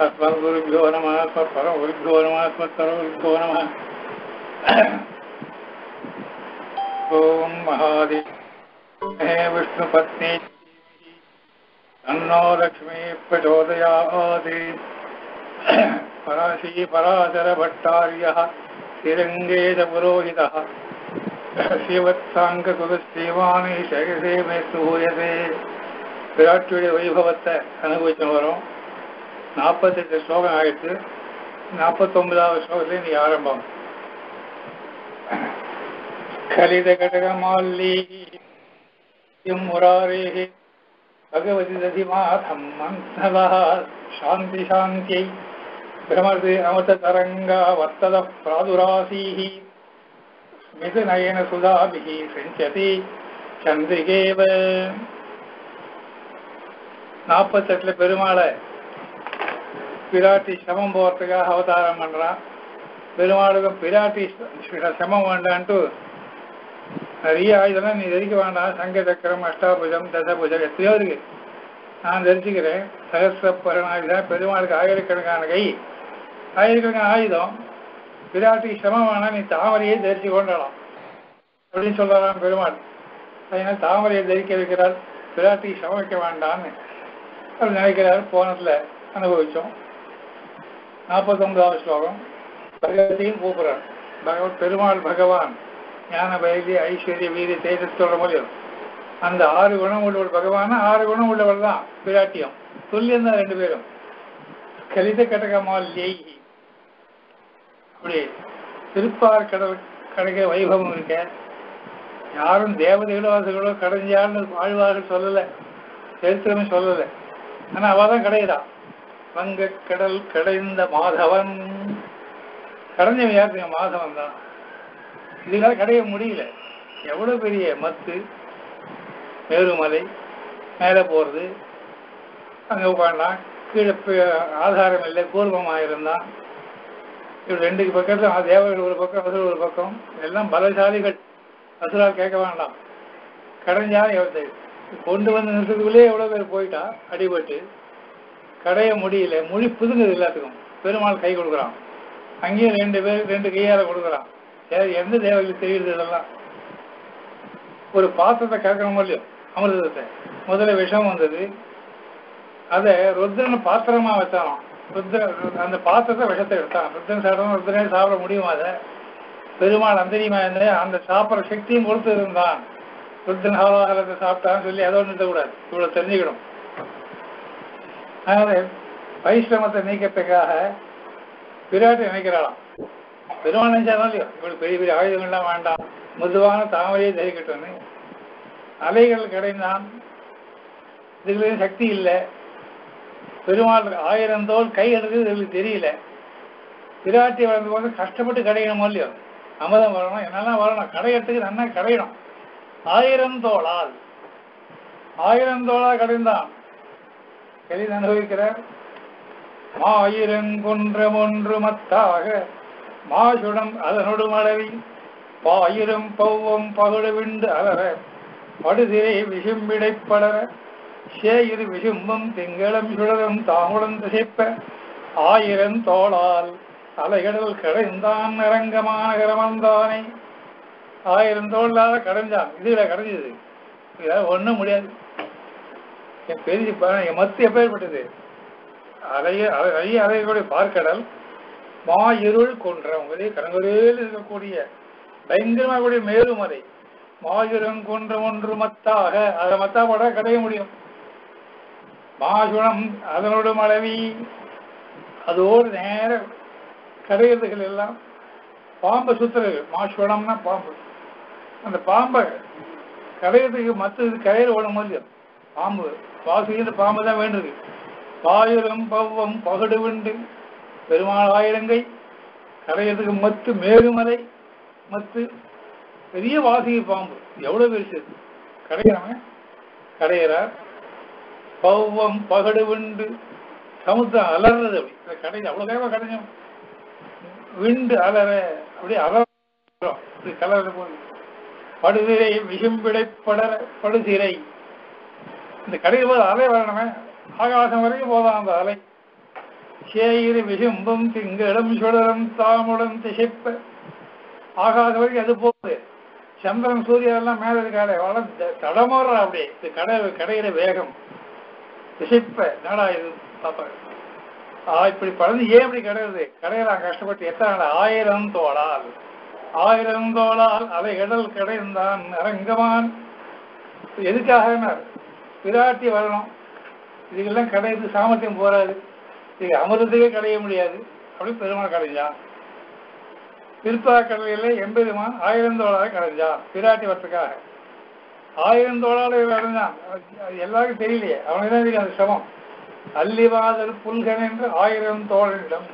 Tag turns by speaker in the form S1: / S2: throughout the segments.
S1: अस्मद्गुरुभ्यो नमः अस्मत्परमगुरुभ्यो नमः अस्मत्परमगुरुभ्यो नमः ॐ महादेव हे विष्णुपत्नी तन्नो लक्ष्मी प्रचोदयात् पराशी पराशरभट्टार्यः श्रीरङ्गेशपुरोहितः ஸ்ரீவத்சாங்ககுலஸ்ரீவாணி சேகசே மே சுகூயதே விராட்டுடைய வைபவத்தை அனுபவிச்சு வரோம் நாற்பத்தெட்டு ஸ்லோகம் ஆயிடுச்சு நாற்பத்தொன்பதாவது ஸ்லோகத்துல நீ ஆரம்பம் கலித கடகமால்லி முராரே பகவதி ததிமாதம் மந்தவா சாந்தி சாந்தியை பிரமது அமத தரங்கா வர்த்தத பிராதுராசீஹி மிதுநயன சுதாபிகி செஞ்சதி சந்திரிகேவ நாற்பத்தெட்டுல பெருமாளை பிராட்டி சமம் போறதுக்காக அவதாரம் பண்றான் பெருமாளுக்கும் பிராட்டி சமம் வேண்டான்ட்டு நிறைய ஆயுதம்லாம் நீ தரிக்க வேண்டாம் சங்க சக்கரம் அஷ்டாபுஜம் தசபுஜம் எத்தனையோ இருக்கு நான் தரிச்சுக்கிறேன் சகசிர பரணாயுதம் பெருமாளுக்கு ஆயிரக்கணக்கான கை ஆயிரக்கணக்கான ஆயுதம் பிராட்டி சிரமம் வேணா நீ தாமரையை தரிச்சு கொண்டலாம் அப்படின்னு சொல்லலாம் பெருமாள் அதனால தாமரையை தரிக்க வைக்கிறார் பிராட்டி சிரமம் வைக்க வேண்டான்னு அப்படி நினைக்கிறார் போனதுல அனுபவிச்சோம் நாற்பத்தொன்பதாவது ஸ்லோகம் பகவதியும் கூப்பிடுறார் பகவத் பெருமாள் பகவான் ஞான வைத்திய ஐஸ்வர்ய வீரிய தேஜத்தோட முடியும் அந்த ஆறு குணம் உள்ளவர் பகவான ஆறு குணம் உள்ளவர் தான் பிராட்டியம் துல்லியம் தான் ரெண்டு பேரும் கலித கடகமால் ஜெய்கி அப்படி திருப்பார் கடல் கிடைக்க வைபவம் இருக்க யாரும் தேவதைகளோ அதுகளோ கடைஞ்சான்னு வாழ்வார்கள் சொல்லலை சரித்திரமே சொல்லலை ஆனா அவ தான் கிடையதான் வங்க கடல் கடைந்த மாதவன் கடைஞ்சவன் யாருங்க மாதவன் தான் இதுக்காக கடைய முடியல எவ்வளவு பெரிய மத்து மேருமலை மேலே போறது அங்க உட்காண்டான் கீழே ஆதாரம் இல்லை பூர்வமாக இருந்தான் இப்படி ரெண்டு பக்கத்துல தேவர்கள் ஒரு பக்கம் அசுர ஒரு பக்கம் எல்லாம் பலசாலிகள் அசுரால் கேட்க வேண்டாம் கடைஞ்சாலும் எவ்வளவு கொண்டு வந்து நிறுத்தத்துக்குள்ளே எவ்வளோ பேர் போயிட்டா அடிபட்டு கடைய முடியல மொழி புதுங்குது எல்லாத்துக்கும் பெருமாள் கை கொடுக்குறான் அங்கேயும் ரெண்டு பேர் ரெண்டு கையால கொடுக்குறான் சரி எந்த தேவர்களுக்கு தெரியுது இதெல்லாம் ஒரு பாத்திரத்தை கேட்கணும் இல்லையோ அமிர்தத்தை முதல்ல விஷம் வந்தது அதை ருத்ரன் பாத்திரமா வச்சானோ ருத்ர அந்த பாத்திரத்தை விஷத்தை எடுத்தான் ருத்ரன் சாப்பிடணும் ருத்ரனே சாப்பிட முடியுமா அதை பெருமாள் அந்தரியுமா இருந்த அந்த சாப்பிட்ற சக்தியும் கொடுத்து இருந்தான் ருத்ரன் ஹாலாகலத்தை சாப்பிட்டான்னு சொல்லி அதை ஒன்று கூடாது இவ்வளவு தெரிஞ்சுக்கணும் அதனால பரிசிரமத்தை நீக்கிறதுக்காக பிராட்டி நினைக்கிறாளாம் பெருமாள் நினைச்சாலும் இல்லையோ இவளுக்கு பெரிய பெரிய ஆயுதங்கள்லாம் வேண்டாம் முதுவான தாமரையை தரிக்கட்டும்னு அலைகள் கிடைந்தான் இதுக்கு சக்தி இல்லை பெருமாள் ஆயிரம் தோல் கை எடுக்கிறது எங்களுக்கு தெரியல பிராட்டி வளர்ந்து போது கஷ்டப்பட்டு கடையணும் இல்லையோ அமதம் வரணும் என்னெல்லாம் வரணும் கடையத்துக்கு நல்லா கடையணும் ஆயிரம் தோளால் ஆயிரம் தோளால் கடைந்தான் எளிது அனுபவிக்கிறார் மாயிரங்குன்றம் ஒன்று மத்தாக மாசுடம் அதனொடு மடவி பாயிரம் பௌவம் பகுடுவிண்டு அலற படுதிரை விசும்பிடைப்படர சேயிரு விசும்பும் திங்களம் சுடரும் தாமுடன் திசைப்ப ஆயிரம் தோளால் அலைகடல் கடைந்தான் நிரங்கமான கரமந்தானே ஆயிரம் தோளால கடைஞ்சான் இதுல கடைஞ்சது இதால ஒண்ணும் முடியாது என் பெரிய என் மத்து எப்பேற்பட்டது அலைய அலைய அலைகளுடைய பார்க்கடல் மா இருள் கொன்றம் ஒரே கரங்கரையில் இருக்கக்கூடிய பயங்கரமாக கூடிய மேலுமலை மாயுரம் கொன்ற ஒன்று மத்தாக அதை மத்தா போட கடைய முடியும் மாசுணம் அதனோடு மனைவி அதோடு நேர கடையிறதுகள் எல்லாம் பாம்பை சுத்துறது மாசுணம்னா பாம்பு அந்த பாம்பை கடையிறதுக்கு மற்ற இது கரையில் ஓடும் இல்லையோ பாம்பு வாசுகின்ற பாம்பு தான் வேண்டுது பாயுரம் பவ்வம் பகடு விண்டு பெருமாள் ஆயிரங்கை கடையிறதுக்கு மத்து மேலுமலை மத்து பெரிய வாசுகி பாம்பு எவ்வளவு பெருசு கடையிறவன் கடையிறார் பௌவம் பகடு விண்டு சமுத்திரம் அலறது அப்படி கடை அவ்வளவு வேகமா கடைஞ்சோம் விண்டு அலற அப்படி அலற இப்படி கலர போது படுதிரை விசும்பிடை படர படுதிரை இந்த கடையில் போது அலை வரணுமே ஆகாசம் வரைக்கும் போதான் அந்த அலை சேயிறு விசும்பும் திங்களும் சுடரும் தாமுடன் திசைப்ப ஆகாத வரைக்கும் அது போகுது சந்திரன் சூரியன் எல்லாம் மேல இருக்காளே வளர்ந்து தடமாறுறா அப்படியே இது கடை கடையில வேகம் திசைப்ப நாடா இது பாப்பாங்க ஆ இப்படி பறந்து ஏன் இப்படி கிடையாது கடையலாம் கஷ்டப்பட்டு எத்தனை நாள் ஆயிரம் தோளால் ஆயிரம் தோளால் அவை கடல் கடைந்தான் அரங்கமான் எதுக்காக விராட்டி வரணும் இதுக்கெல்லாம் கடையிறது சாமர்த்தியம் போராது இது அமிர்தத்துக்கே கடைய முடியாது அப்படி பெருமாள் கடைஞ்சான் திருப்பா கடலில் எம்பெருமான் ஆயிரம் தோளாக கடைஞ்சான் பிராட்டி வரத்துக்காக ஆயிரம் தோளால கடைஞ்சான் அது எல்லாருக்கும் தெரியலையே அவனுக்கு தான் தெரியும் அது சமம் அல்லிவாதல் புல்கன் என்று ஆயிரம் தோழனிடம்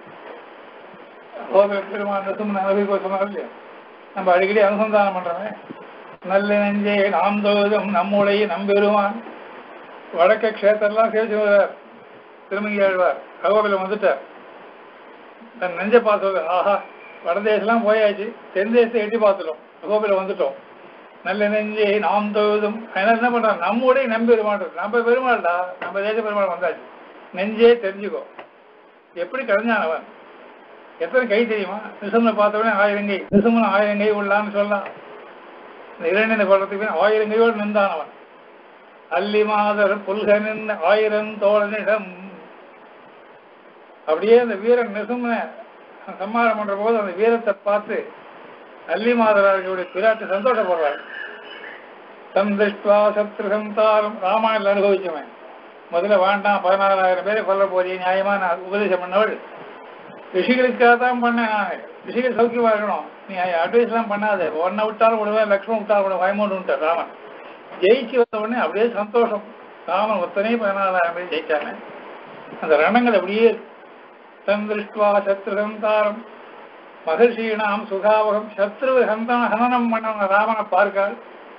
S1: கோபுர பெருமான் நசுமன் அனுபவிக்க சொன்னார் இல்லையா நம்ம அடிக்கடி அனுசந்தானம் பண்றோமே நல்ல நெஞ்சே நாம் தொழுதும் நம்முடைய நம்பெருமான் வடக்க க்ஷேத்திரம்லாம் சேவிச்சு வருவார் திருமங்கி ஆழ்வார் அகோபிலம் வந்துட்டார் தன் நெஞ்சை பார்த்து ஆஹா வடதேசம்லாம் போயாச்சு தென் தேசத்தை எட்டி பார்த்துட்டோம் அகோபிலம் வந்துட்டோம் நல்ல நெஞ்சே நாம் தொழுதும் அதனால என்ன பண்றான் நம்முடைய நம்பெருமான் நம்ம பெருமாள்டா நம்ம தேச பெருமாள் வந்தாச்சு நெஞ்சே தெரிஞ்சுக்கோ எப்படி கடைஞ்சான் அவன் எத்தனை கை தெரியுமா நிசம்ல பார்த்தவனே ஆயிரம் கை நிசம்னு ஆயிரம் கை உள்ளான்னு சொல்லலாம் இந்த இரண்டின படத்துக்கு ஆயிரம் கையோடு நின்றான் அவன் அல்லி மாதர் புல்கனின் ஆயிரம் தோழனிடம் அப்படியே அந்த வீரன் நிசும்ன சம்மாரம் பண்ற போது அந்த வீரத்தை பார்த்து அல்லி மாதராஜனுடைய பிராட்டு சந்தோஷப்படுறாரு சந்திஷ்டுவா சத்ரு சந்தாரம் ராமாயணத்தில் அனுபவிச்சவன் முதல்ல வேண்டாம் பதினாறாயிரம் பேரை கொல்ல போறிய நியாயமா நான் உபதேசம் பண்ணவள் ரிஷிகளுக்காக தான் பண்ணேன் நான் ரிஷிகள் சௌக்கியமா இருக்கணும் நீ அட்வைஸ் எல்லாம் பண்ணாத ஒன்னை விட்டாலும் விடுவேன் லக்ஷ்மணன் விட்டாலும் விடுவேன் பயமோடு விட்டார் ராமன் ஜெயிச்சு வந்த உடனே அப்படியே சந்தோஷம் ராமன் ஒத்தனை பதினாலாயிரம் பேர் ஜெயிச்சாங்க அந்த ரணங்கள் அப்படியே சந்திருஷ்டுவா சத்ரு சந்தாரம் மகர்ஷீனாம் சுகாவகம் சத்ரு ஹந்தன ஹனனம் பண்ண ராமனை பார்க்காள்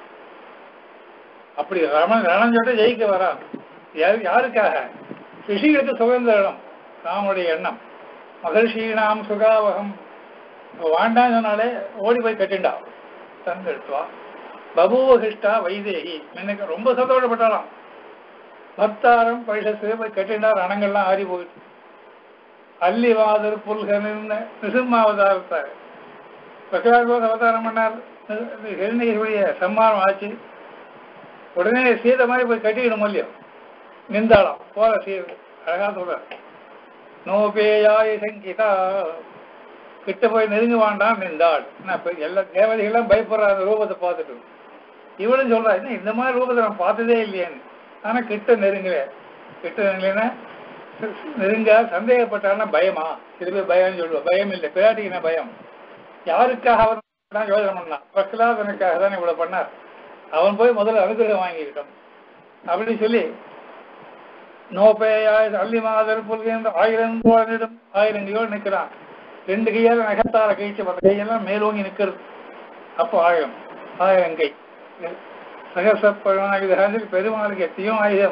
S1: அப்படி ரமன் ரணம் சொல்லிட்டு ஜெயிக்க வரான் யாரு யாருக்காக ரிஷிகளுக்கு சுதந்திரம் ராமனுடைய எண்ணம் மகர்ஷீனாம் சுகாவகம் வாண்டான்னு சொன்னாலே ஓடி போய் கட்டிண்டா தந்தெடுத்துவா பபூவகிஷ்டா வைதேகி எனக்கு ரொம்ப சந்தோஷப்பட்டாலாம் பத்தாரம் பரிசத்து போய் கட்டிண்டா ரணங்கள்லாம் ஆறி போயிட்டு அல்லிவாதர் புல்கன்னு நிசிம்மாவதாரத்தார் பிரகலாதோட அவதாரம் பண்ணார் ஹிரண்யருடைய சம்மானம் ஆச்சு உடனே சீதை மாதிரி போய் கட்டிக்கணும் இல்லையோ நிந்தாளாம் போற சீதை அழகா சொல்ற நோபேயாய சங்கிதா கிட்ட போய் நெருங்க வேண்டாம் நின்றாள் நான் இப்ப எல்லா தேவதைகள்லாம் பயப்படுற அந்த ரூபத்தை பார்த்துட்டு இவளும் சொல்றா என்ன இந்த மாதிரி ரூபத்தை நான் பார்த்ததே இல்லையேன்னு ஆனா கிட்ட நெருங்கல கிட்ட நெருங்கலைன்னா நெருங்க சந்தேகப்பட்டான்னா பயமா சில பேர் பயம்னு சொல்லுவோம் பயம் இல்லை பிராட்டிக்கு என்ன பயம் யாருக்காக அவர் தான் யோசனை பண்ணான் பிரகலாதனுக்காக தான் இவ்வளவு பண்ணார் அவன் போய் முதல்ல அனுகிரகம் வாங்கிக்கிட்டான் அப்படின்னு சொல்லி நோபேயாய் அள்ளி மாதர் புல்கின்ற ஆயிரம் தோழனிடம் ஆயிரம் கையோடு நிற்கிறான் ரெண்டு கையால நகத்தால கழிச்சு மற்ற கையெல்லாம் மேலோங்கி நிற்கிறது அப்போ ஆயிரம் ஆயிரம் கை சகசப்பழனாயுதாசி பெருமாளுக்கு எத்தையோ ஆயுதம்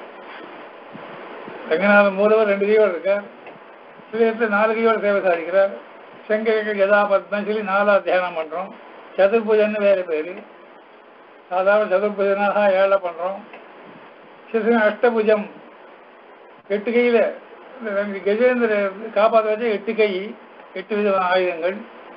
S1: ரங்கநாதன் மூலவர் ரெண்டு கையோடு இருக்கார் சில நாலு கையோடு சேவை சாதிக்கிறார் செங்கல் யதாபத்மம் சொல்லி நாலா தியானம் பண்றோம் சதுர்புஜன்னு வேற பேரு சாதாரண சதுர்புஜனாக ஏழை பண்றோம் சில அஷ்டபுஜம் எட்டு கையில இந்த ரெண்டு கஜேந்திர காப்பாற்ற வச்ச எட்டு கை எட்டு விதமான ஆயுதங்கள்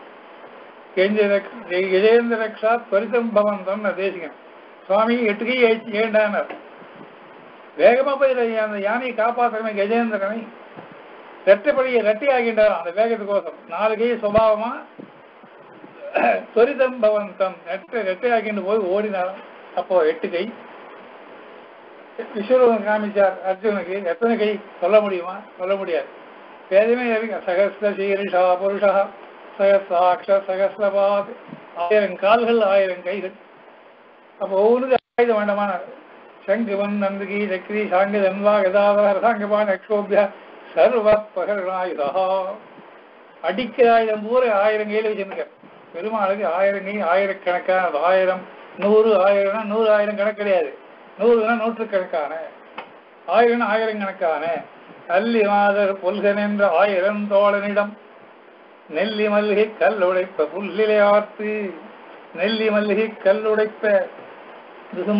S1: கஜேந்திர ரக்ஷா துவரிதம் பவந்தம் தேசிகம் சுவாமி எட்டு கை ஏண்டானார் வேகமா போய் அந்த யானையை காப்பாற்றுறமே கஜேந்திரனை ரெட்டைப்படியை ரெட்டை ஆகின்றாராம் அந்த வேகத்துக்கோசம் நாலு கை சுபாவமா துரிதம் பவந்தம் ரெட்டை ரெட்டை ஆகிட்டு போய் ஓடினாராம் அப்போ எட்டு கை விஸ்வரூபம் காமிச்சார் அர்ஜுனுக்கு எத்தனை கை சொல்ல முடியுமா சொல்ல முடியாது வேதமே இருக்கு சகஸ்ர சீரிஷா புருஷா சகசாட்ச சகசிரபாத் ஆயிரம் கால்கள் ஆயிரம் கைகள் அப்போ ஒவ்வொரு ஆயுதம் வேண்டாமான சங்குவன் நந்துகி சக்ரி சாங்க தன்வா கதாதர சாங்கபான் அக்ஷோபியா சர்வ பகரணாயுதா அடிக்கிற ஆயுதம் பூரா ஆயிரம் கையில் வச்சிருக்க பெருமாளுக்கு ஆயிரம் கை ஆயிரக்கணக்கான ஆயிரம் நூறு ஆயிரம்னா நூறு ஆயிரம் கணக்கு கிடையாது நூறுனா நூற்றுக்கணக்கான ஆயிரம் ஆயிரம் கணக்கான அல்லி மாதர் புல்கன் என்ற ஆயிரம் தோழனிடம் நெல்லி மல்லிகை கல் உடைப்ப புல்லிலை ஆர்த்து நெல்லி மல்லிகை கல் உடைப்ப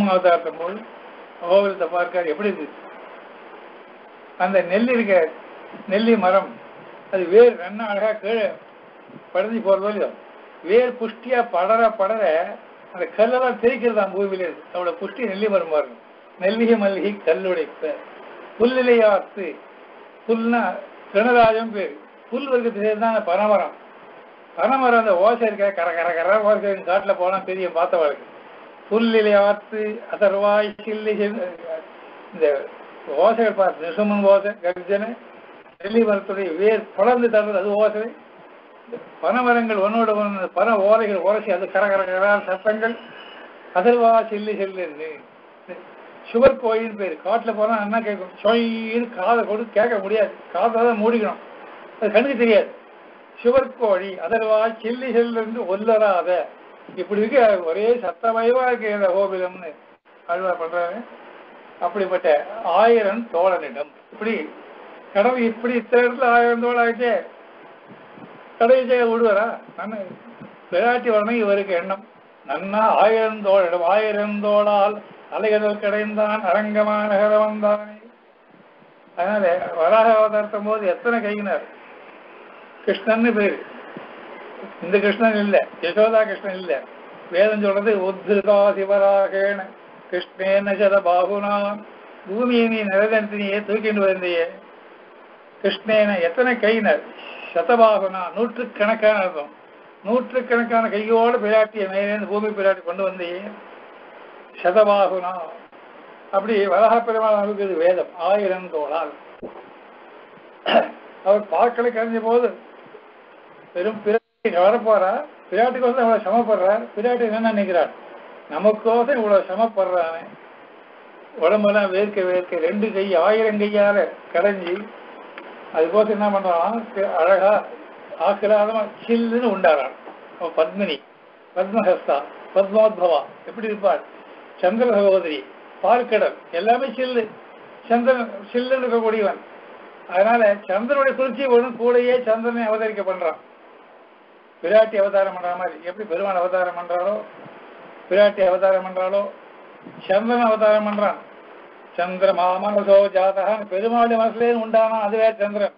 S1: நிசுமாவதார்த்தம் போல் கோவிலத்தை பார்க்கார் எப்படி இருக்கு அந்த நெல் இருக்க நெல்லி மரம் அது வேர் நல்லா அழகா கீழே படர்ந்து போறது இல்லையோ வேர் புஷ்டியா படர படர அந்த கல்லெல்லாம் தெரிக்கிறதாம் பூமியில இருக்கு அவளோட புஷ்டி நெல்லி மரம் பாருங்க நெல்லிகை மல்லிகை கல்லுடைப்ப புல்லிலையாத்து புல்னா பிரணராஜம் பேர் புல் வர்க்கத்து சேர்ந்து தான் பனைமரம் பனைமரம் அந்த ஓசை இருக்க கர கர கர ஓசை காட்டுல போனா தெரியும் பார்த்தவளுக்கு புல்லிலையாத்து அதர்வாய் சில்லி சில்லி இந்த ஓசைகள் பார்த்து நிசுமன் ஓசை கர்ஜனை நெல்லி மரத்துடைய வேர் படர்ந்து தள்ளுறது அது ஓசை பனைமரங்கள் ஒன்னோட ஒன்று பன ஓலைகள் உரசி அது கர கர கர சத்தங்கள் அதர்வா சில்லி செல்லுன்னு சுவர் கோயில்னு பேர் காட்டுல போனா என்ன கேட்கும் சொயின்னு காதை கொடுத்து கேட்க முடியாது காதை தான் மூடிக்கணும் அது கண்ணுக்கு தெரியாது சுவர் கோழி அதர்வா சில்லி செல்லுன்னு ஒல்லராத இப்படி இருக்க ஒரே சத்தமயமா இருக்கு இந்த கோபிலம்னு அழுவா பண்றாரு அப்படிப்பட்ட ஆயிரம் தோழனிடம் இப்படி கடவுள் இப்படி இத்தனை இடத்துல ஆயிரம் தோழ ஆயிட்டே கடவுள் செய்ய விடுவாரா நான் விளையாட்டி வரணும் இவருக்கு எண்ணம் நன்னா ஆயிரம் தோழிடம் ஆயிரம் தோளால் அலைகடல் கடைந்தான் அரங்கமான நகர வந்தானே அதனால வராக அவதாரத்தும் போது எத்தனை கையினர் கிருஷ்ணன்னு பேரு இந்த கிருஷ்ணன் இல்ல யசோதா கிருஷ்ணன் இல்ல வேதம் சொல்றது உத்ருதா சிவராகேன கிருஷ்ணேன சத பாகுனா பூமியை நீ நிரதந்தினியே தூக்கிட்டு வந்தியே கிருஷ்ணேன எத்தனை கையினர் சதபாகுனா நூற்றுக்கணக்கான அர்த்தம் நூற்றுக்கணக்கான கையோடு பிராட்டிய மேலேருந்து பூமி பிராட்டி கொண்டு வந்தியே சதபாகுனா அப்படி வராக பெருமாள் அனுப்புகிறது வேதம் ஆயிரம் தோளால் அவர் பார்க்கலை கரைஞ்ச போது பெரும் பிராட்டி வரப்போறா பிராட்டிக்கோசம் இவ்வளவு சமப்படுறார் பிராட்டி என்ன நினைக்கிறார் நமக்கோசம் இவ்வளவு சமப்படுறானே உடம்பெல்லாம் வேர்க்க வேர்க்க ரெண்டு கை ஆயிரம் கையால கடைஞ்சி அதுக்கோசம் என்ன பண்றான் அழகா ஆக்கிராதமா சில்லுன்னு உண்டாரான் அவ பத்மினி பத்மஹஸ்தா பத்மோத்பவா எப்படி இருப்பாள் சந்திர சகோதரி பார்க்கடல் எல்லாமே சில்லு சந்திரன் சில்லுன்னு இருக்கக்கூடியவன் அதனால சந்திரனுடைய குளிர்ச்சி ஒன்றும் கூடயே சந்திரனை அவதரிக்க பண்றான் பிராட்டி அவதாரம் பண்ற மாதிரி எப்படி பெருமாள் அவதாரம் பண்றாரோ பிராட்டி அவதாரம் பண்றாளோ சந்திரன் அவதாரம் பண்றான் சந்திர மாமனசோ ஜாதகான் பெருமாளுடைய மனசுலே உண்டானா அதுவே சந்திரன்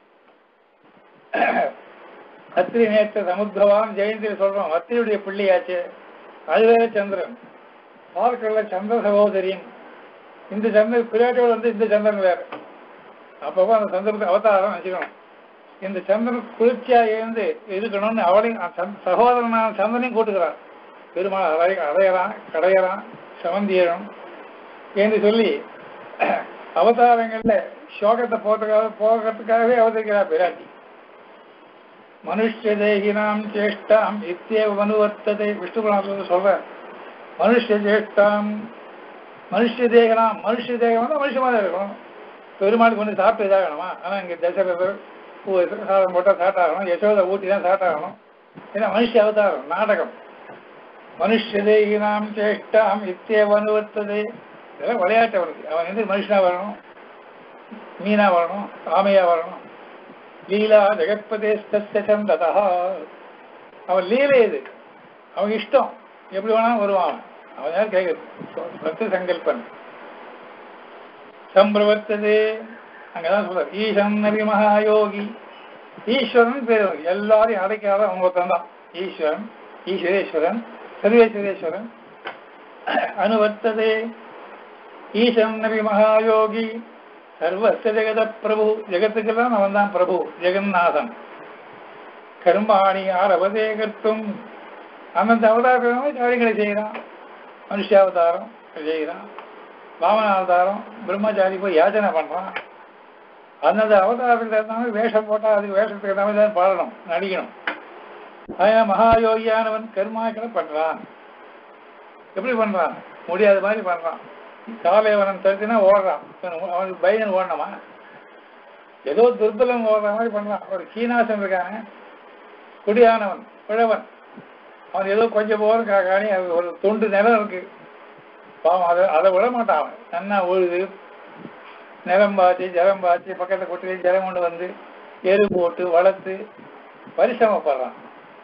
S1: அத்திரி நேற்று சமுத்திரவான் ஜெயந்தியில் சொல்றோம் அத்திரியுடைய பிள்ளையாச்சு அதுவே சந்திரன் பார்க்கல சந்திர சகோதரியும் இந்த சந்திரன் பிராட்டியோட வந்து இந்த சந்திரன் வேற அப்பப்போ அந்த சந்திரனுக்கு அவதாரம் வச்சுக்கணும் இந்த சந்திரன் குளிர்ச்சியா இருந்து இருக்கணும்னு அவளையும் சந்~ சகோதரனான சந்திரனையும் கூட்டுக்கிறான் பெருமாள் அடைய அடையறான் கடையறான் சவந்தியரும் என்று சொல்லி அவதாரங்கள்ல சோகத்தை போகிறதுக்காக போகிறதுக்காகவே அவதரிக்கிறார் பிராட்டி மனுஷ்ய தேகினாம் சேஷ்டாம் இத்தியவ மனுவர்த்ததை விஷ்ணு புராணத்துல சொல்ற மனுஷ்ய சேஷ்டாம் மனுஷ்ய தேகனாம் மனுஷ்ய தேகம் வந்து மனுஷமா தான் இருக்கணும் பெருமாளுக்கு வந்து சாப்பிட்டு இதாகணுமா ஆனா இங்க தசரதர் பூ சாதம் போட்டா சாட்டாகணும் யசோதை ஊட்டி தான் சாட்டாகணும் ஏன்னா மனுஷ அவதாரம் நாடகம் மனுஷ்ய தேகினாம் சேஷ்டாம் இத்தியவ அனுவர்த்ததை இதெல்லாம் விளையாட்டு அவனுக்கு அவன் வந்து மனுஷனா வரணும் மீனா வரணும் ஆமையா வரணும் லீலா ஜெகத்பதேஸ்தஸ்ய சந்ததா அவன் லீலை இது அவன் இஷ்டம் எப்படி வேணாலும் வருவான் அவன். அவன் யார் கேட்குறது பக்தி சங்கல்பன் சம்பிரவர்த்தது அங்கதான் சொல்ற ஈசன் நபி மகாயோகி ஈஸ்வரன் பேர் அவனுக்கு. எல்லாரையும் அடைக்காத அவங்க ஒருத்தன் தான் ஈஸ்வரன் ஈஸ்வரேஸ்வரன் சர்வேஸ்வரேஸ்வரன் அனுவர்த்ததே ஈசன் நபி மகாயோகி சர்வஸ்த ஜெகத பிரபு ஜெகத்துக்கெல்லாம் அவன் தான் பிரபு ஜெகநாதன் கர்மாணி ஆரவதே கர்த்தும் அந்தந்த அவதாரமே காரியங்களை செய்கிறான் மனுஷாவதாரம் செய்கிறான் வாமன அவதாரம் பிரம்மச்சாரி போய் யாச்சனை பண்றான் அந்தந்த அவதாரத்துக்கு தகுந்த மாதிரி வேஷம் போட்டா அதுக்கு வேஷத்துக்கு தகுந்த மாதிரி தான் பாடணும் நடிக்கணும் அதனால மகாயோகியானவன் கர்மாக்களை பண்றான் எப்படி பண்றான் முடியாத மாதிரி பண்றான் காலைவனம் தடுத்துனா ஓடுறான் அவனுக்கு பையன் ஓடணுமா ஏதோ துர்பலம் ஓடுற மாதிரி பண்றான் ஒரு கீனாசன் இருக்கானே குடியானவன் கிழவன் அவன் ஏதோ கொஞ்சம் போகிற காணி அது ஒரு துண்டு நிலம் இருக்கு பாவம் அதை அதை விட மாட்டான் அவன் நன்னா உழுது நிலம் பாய்ச்சி ஜலம் பாய்ச்சி பக்கத்தில் கொட்டிலே ஜலம் கொண்டு வந்து எரு போட்டு வளர்த்து பரிசிரமப்படுறான்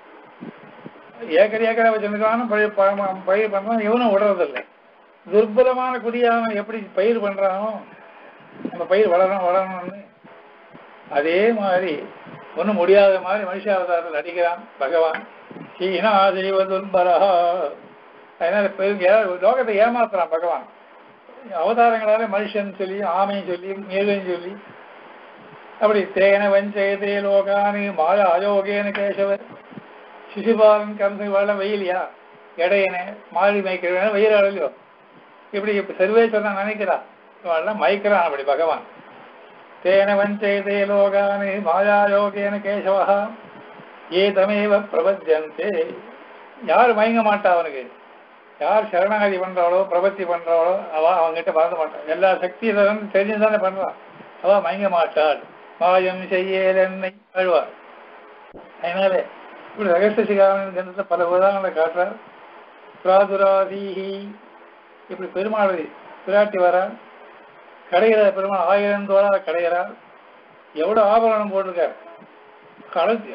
S1: ஏக்கர் ஏக்கரை வச்சிருக்கானும் பயிர் ப- பயிர் பண்றான் இவனும் விடுறதில்லை துர்பலமான குடியானவன் எப்படி பயிர் பண்றானோ அந்த பயிர் வளரணும் வளரணும்னு அதே மாதிரி ஒன்றும் முடியாத மாதிரி மனுஷாவதாரத்தில் நடிக்கிறான் பகவான் சீனா செய்வதுன்பரஹா அதனால பெரும் ஏ- லோகத்தை ஏமாத்துறான் பகவான் அவதாரங்களால மனுஷன் சொல்லி ஆமைன்னு சொல்லி மிருகம் சொல்லி அப்படி தேன வஞ்சயதே லோகானு மாய அயோகேன கேசவர் சிசுபாலன் கம்சு வாழ வெயிலியா இடையனே மாறி மேய்க்கிறவன வெயில் அழலையோ இப்படி இப்ப சர்வேஸ்வரன் நினைக்கிறான் இவெல்லாம் மயக்கிறான் அப்படி பகவான் தேன வஞ்சயதே லோகானு மாயாயோகேன கேசவா ஏதமேவ பிரபத்தியந்தே யார் மயங்க மாட்டா அவனுக்கு யார் சரணாகதி பண்றாளோ பிரபத்தி பண்றாளோ அவ அவங்கிட்ட மறந்து மாட்டான் எல்லா சக்தியில வந்து தெரிஞ்சுதானே பண்றான் அவ மயங்க மாட்டாள் மாயம் செய்யல் என்னை அழுவார் அதனால இப்படி ரகசிய சிகாரன் பல உதாரணங்களை காட்டுறார் பிராதுராதீஹி இப்படி பெருமாள் பிராட்டி வரார் கடையிற பெருமாள் ஆயிரம் தோழார கடையிறார் எவ்வளவு ஆபரணம் போட்டிருக்கார் கடைசி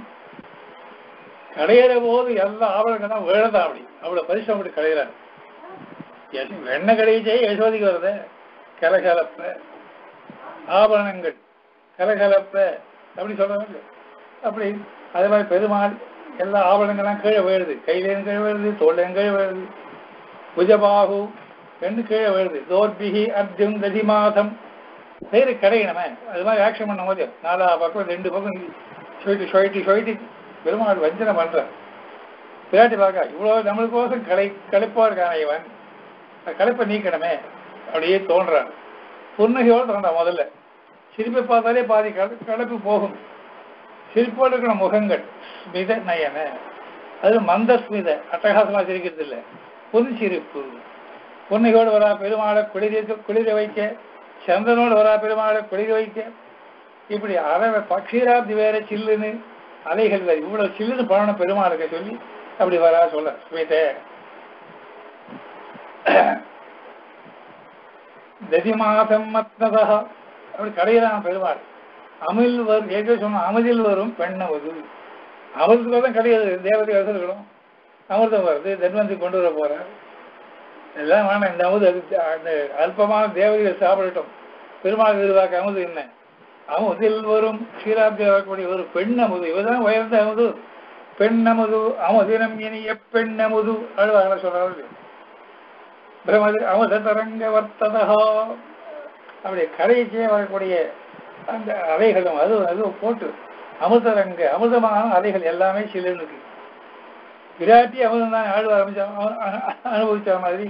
S1: கடையிற போது எல்லா ஆபரணங்கள் தான் விழதான் அப்படி அவ்வளவு பரிசம் அப்படி கடையிறார் வெண்ணெய் கடையிச்சே யசோதிக்கு வருது கலகலப்ப ஆபரணங்கள் கலகலப்ப அப்படி சொல்றாங்க அப்படி அதே மாதிரி பெருமாள் எல்லா ஆபரணங்கள்லாம் கீழே விழுது கையிலேயும் கீழே விழுது தோல்லையும் கீழே விழுது புஜபாகு ரெண்டு கீழே விழுது தோர்பிகி அர்ஜுன் ததிமாதம் பேரு கடையணுமே அது மாதிரி ஆக்ஷன் பண்ண போது நாலா பக்கம் ரெண்டு பக்கம் சொயிட்டு சொயிட்டு சொயிட்டு பெருமாள் வஞ்சனை பண்ற பிராட்டி பார்க்க இவ்வளவு நம்மளுக்கோசம் கலை களைப்பா இருக்கான இவன் அந்த களைப்பை நீக்கணுமே அப்படியே தோன்றான் புன்னகையோடு தோன்றான் முதல்ல சிரிப்பை பார்த்தாலே பாதி கல களைப்பு போகும் சிரிப்போடு இருக்கிற முகங்கள் ஸ்மித நயன அது மந்த ஸ்மித அட்டகாசமா சிரிக்கிறது இல்லை புது சிரிப்பு புன்னையோடு வரா பெருமாளை குளிர குளிர வைக்க சந்திரனோடு வரா பெருமாளை குளிர வைக்க இப்படி அறவை பக்ஷீராப்தி வேற சில்லுன்னு அலைகள் வேறு இவ்வளவு சில்லுன்னு பண்ணணும் பெருமாளுக்கு சொல்லி அப்படி வரா சொல்ல ஸ்மித ததிமாதம் மத்னதா அப்படி கடையிறான் பெருமாள் அமில் வரும் ஏற்கனவே சொன்ன அமிதில் வரும் பெண்ணவது அமிர்தத்துக்கு தான் கிடையாது தேவதை வசதிகளும் அமிர்தம் வருது தன்வந்தி கொண்டு வர போறார் எல்லாம் வேணாம் இந்த அமுது அது அந்த அல்பமான தேவதைகள் சாப்பிடட்டும் பெருமாள் எதிர்பார்க்க அமுது என்ன அமுதில் வரும் க்ஷீராப்தி வரக்கூடிய ஒரு பெண் அமுது இவதான் உயர்ந்த அமுது பெண் அமுது அமுதினம் இனிய பெண் அமுது அழுவாங்கள சொல்றாரு பிரமது அமுத தரங்க வர்த்ததா அப்படி கரைக்கே வரக்கூடிய அந்த அலைகளும் அது அது போட்டு அமிர்தரங்க அமிர்தமான அலைகள் எல்லாமே சில்லுன்னு இருக்கு விராட்டி அமிர்தம் தான் ஆழ்வ ஆரம்பிச்ச அனுபவிச்ச மாதிரி